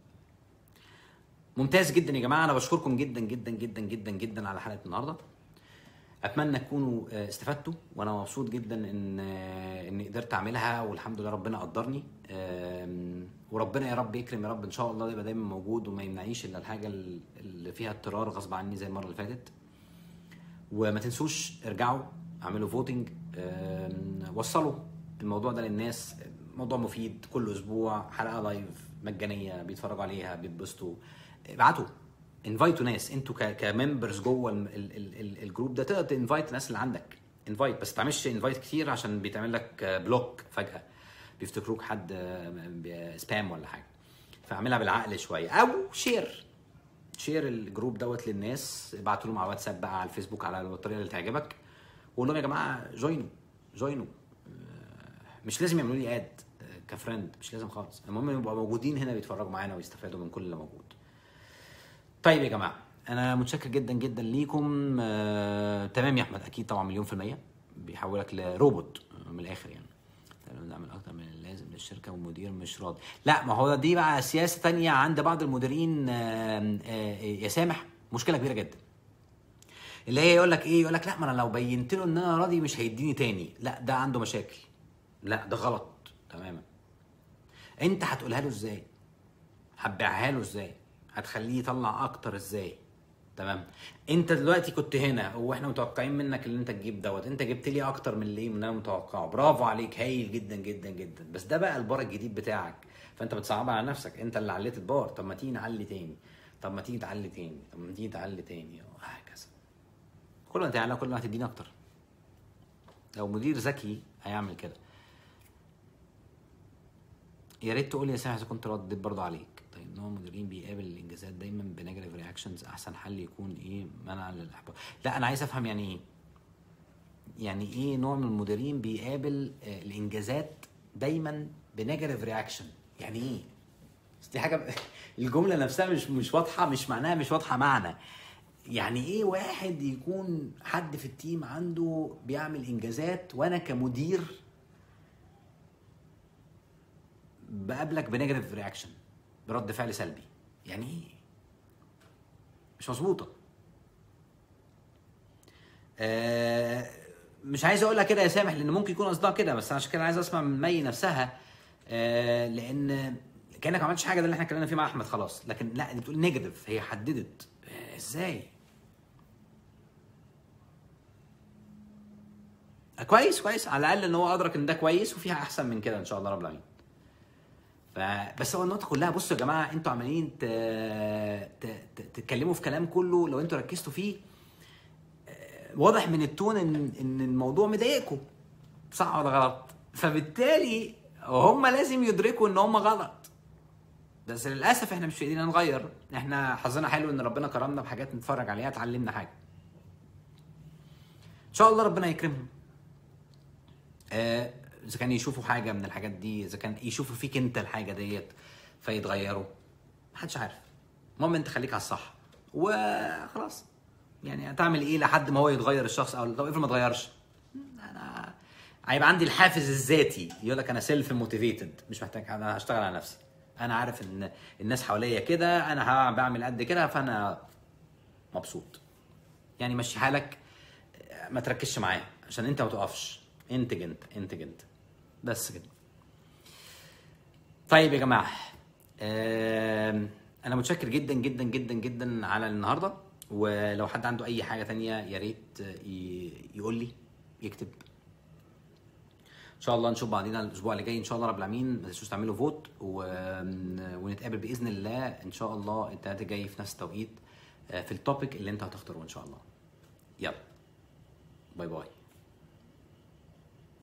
ممتاز جدا يا جماعه انا بشكركم جدا جدا جدا جدا جدا على حلقه النهارده اتمنى تكونوا آه، استفدتوا وانا مبسوط جدا ان آه، اني قدرت اعملها والحمد لله ربنا قدرني آم، وربنا يا رب يكرم يا رب ان شاء الله يبقى دايما موجود وما يمنعنيش الا الحاجه اللي فيها اضطرار غصب عني زي المره اللي فاتت وما تنسوش ارجعوا اعملوا فوتنج وصلوا الموضوع ده للناس موضوع مفيد كل اسبوع حلقه لايف مجانيه بيتفرجوا عليها بيتبسطوا ابعتوا انفايتوا ناس انتوا ك- كممبرز جوه ال- ال- ال- ال- الجروب ده تقدر تنفايت الناس اللي عندك انفايت بس ما تعملش انفايت كتير عشان بيتعمل لك بلوك فجاه بيفتكروك حد سبام ولا حاجه فاعملها بالعقل شويه او شير شير الجروب دوت للناس ابعتوا لهم على واتساب بقى على الفيسبوك على الطريقه اللي تعجبك وقول لهم يا جماعه جوينوا جوينوا آه، مش لازم يعملوا لي اد كفريند مش لازم خالص المهم يبقوا موجودين هنا بيتفرجوا معانا ويستفادوا من كل اللي موجود طيب يا جماعه انا متشكر جدا جدا ليكم آه، تمام يا احمد اكيد طبعا مليون في الميه بيحولك لروبوت آه، من الاخر يعني تمام، نعمل اكتر من اللازم للشركه والمدير مش راضي لا ما هو دي بقى سياسه تانية عند بعض المديرين آه، آه، يا سامح مشكله كبيره جدا اللي هي يقول لك ايه يقول لك لا ما انا لو بينت له ان انا راضي مش هيديني تاني لا ده عنده مشاكل لا ده غلط تماما انت هتقولها له ازاي هتبيعها له ازاي هتخليه يطلع اكتر ازاي تمام انت دلوقتي كنت هنا واحنا متوقعين منك ان انت تجيب دوت انت جبت لي اكتر من اللي من انا متوقعه برافو عليك هايل جدا جدا جدا بس ده بقى البار الجديد بتاعك فانت بتصعبها على نفسك انت اللي عليت البار طب ما تيجي نعلي تاني طب ما تيجي تعلي تاني طب ما تيجي تعلي تاني وهكذا كل ما تعلى كل ما هتديني اكتر لو مدير ذكي هيعمل كده يا ريت تقول لي يا سامح اذا كنت رديت برضه عليك طيب نوع المديرين بيقابل الانجازات دايما بنيجاتيف رياكشنز احسن حل يكون ايه منع للاحباط لا انا عايز افهم يعني ايه يعني ايه نوع من المديرين بيقابل آه، الانجازات دايما بنيجاتيف رياكشن يعني ايه بس دي حاجه الجمله نفسها مش مش واضحه مش معناها مش واضحه معنى يعني ايه واحد يكون حد في التيم عنده بيعمل انجازات وانا كمدير بقابلك بنيجاتيف رياكشن برد فعل سلبي يعني ايه مش مظبوطه آه مش عايز اقولها كده يا سامح لان ممكن يكون قصدها كده بس عشان كده عايز اسمع من مي نفسها آه لان كانك ما عملتش حاجه ده اللي احنا اتكلمنا فيه مع احمد خلاص لكن لا دي بتقول نيجاتيف هي حددت آه ازاي آه، كويس كويس على الاقل ان هو ادرك ان ده كويس وفيها احسن من كده ان شاء الله رب العالمين فبس هو النقطه كلها بصوا يا جماعه انتوا عمالين ت... ت... ت... تتكلموا في كلام كله لو انتوا ركزتوا فيه آه، واضح من التون ان ان الموضوع مضايقكم صح ولا غلط فبالتالي هم لازم يدركوا ان هم غلط بس للاسف احنا مش في ايدينا نغير احنا حظنا حلو ان ربنا كرمنا بحاجات نتفرج عليها تعلمنا حاجه ان شاء الله ربنا يكرمهم آه، اذا كان يشوفوا حاجه من الحاجات دي اذا كان يشوفوا فيك انت الحاجه ديت فيتغيروا محدش عارف المهم انت خليك على الصح وخلاص يعني هتعمل ايه لحد ما هو يتغير الشخص او طب افرض ما اتغيرش انا هيبقى عندي الحافز الذاتي يقول لك انا سيلف موتيفيتد مش محتاج انا هشتغل على نفسي انا عارف ان الناس حواليا كده انا ه- بعمل قد كده فانا مبسوط يعني مشي حالك ما تركزش معاه عشان انت ما تقفش انتج انت انتج انت بس كده طيب يا جماعه آم، انا متشكر جدا جدا جدا جدا على النهارده ولو حد عنده اي حاجه تانية يا ريت ي- يقول لي يكتب ان شاء الله نشوف بعضينا الاسبوع اللي جاي ان شاء الله رب العالمين ما تنسوش تعملوا فوت و... ونتقابل باذن الله ان شاء الله التلاته جاي في نفس التوقيت آه، في التوبيك اللي انت هتختاره ان شاء الله يلا باي باي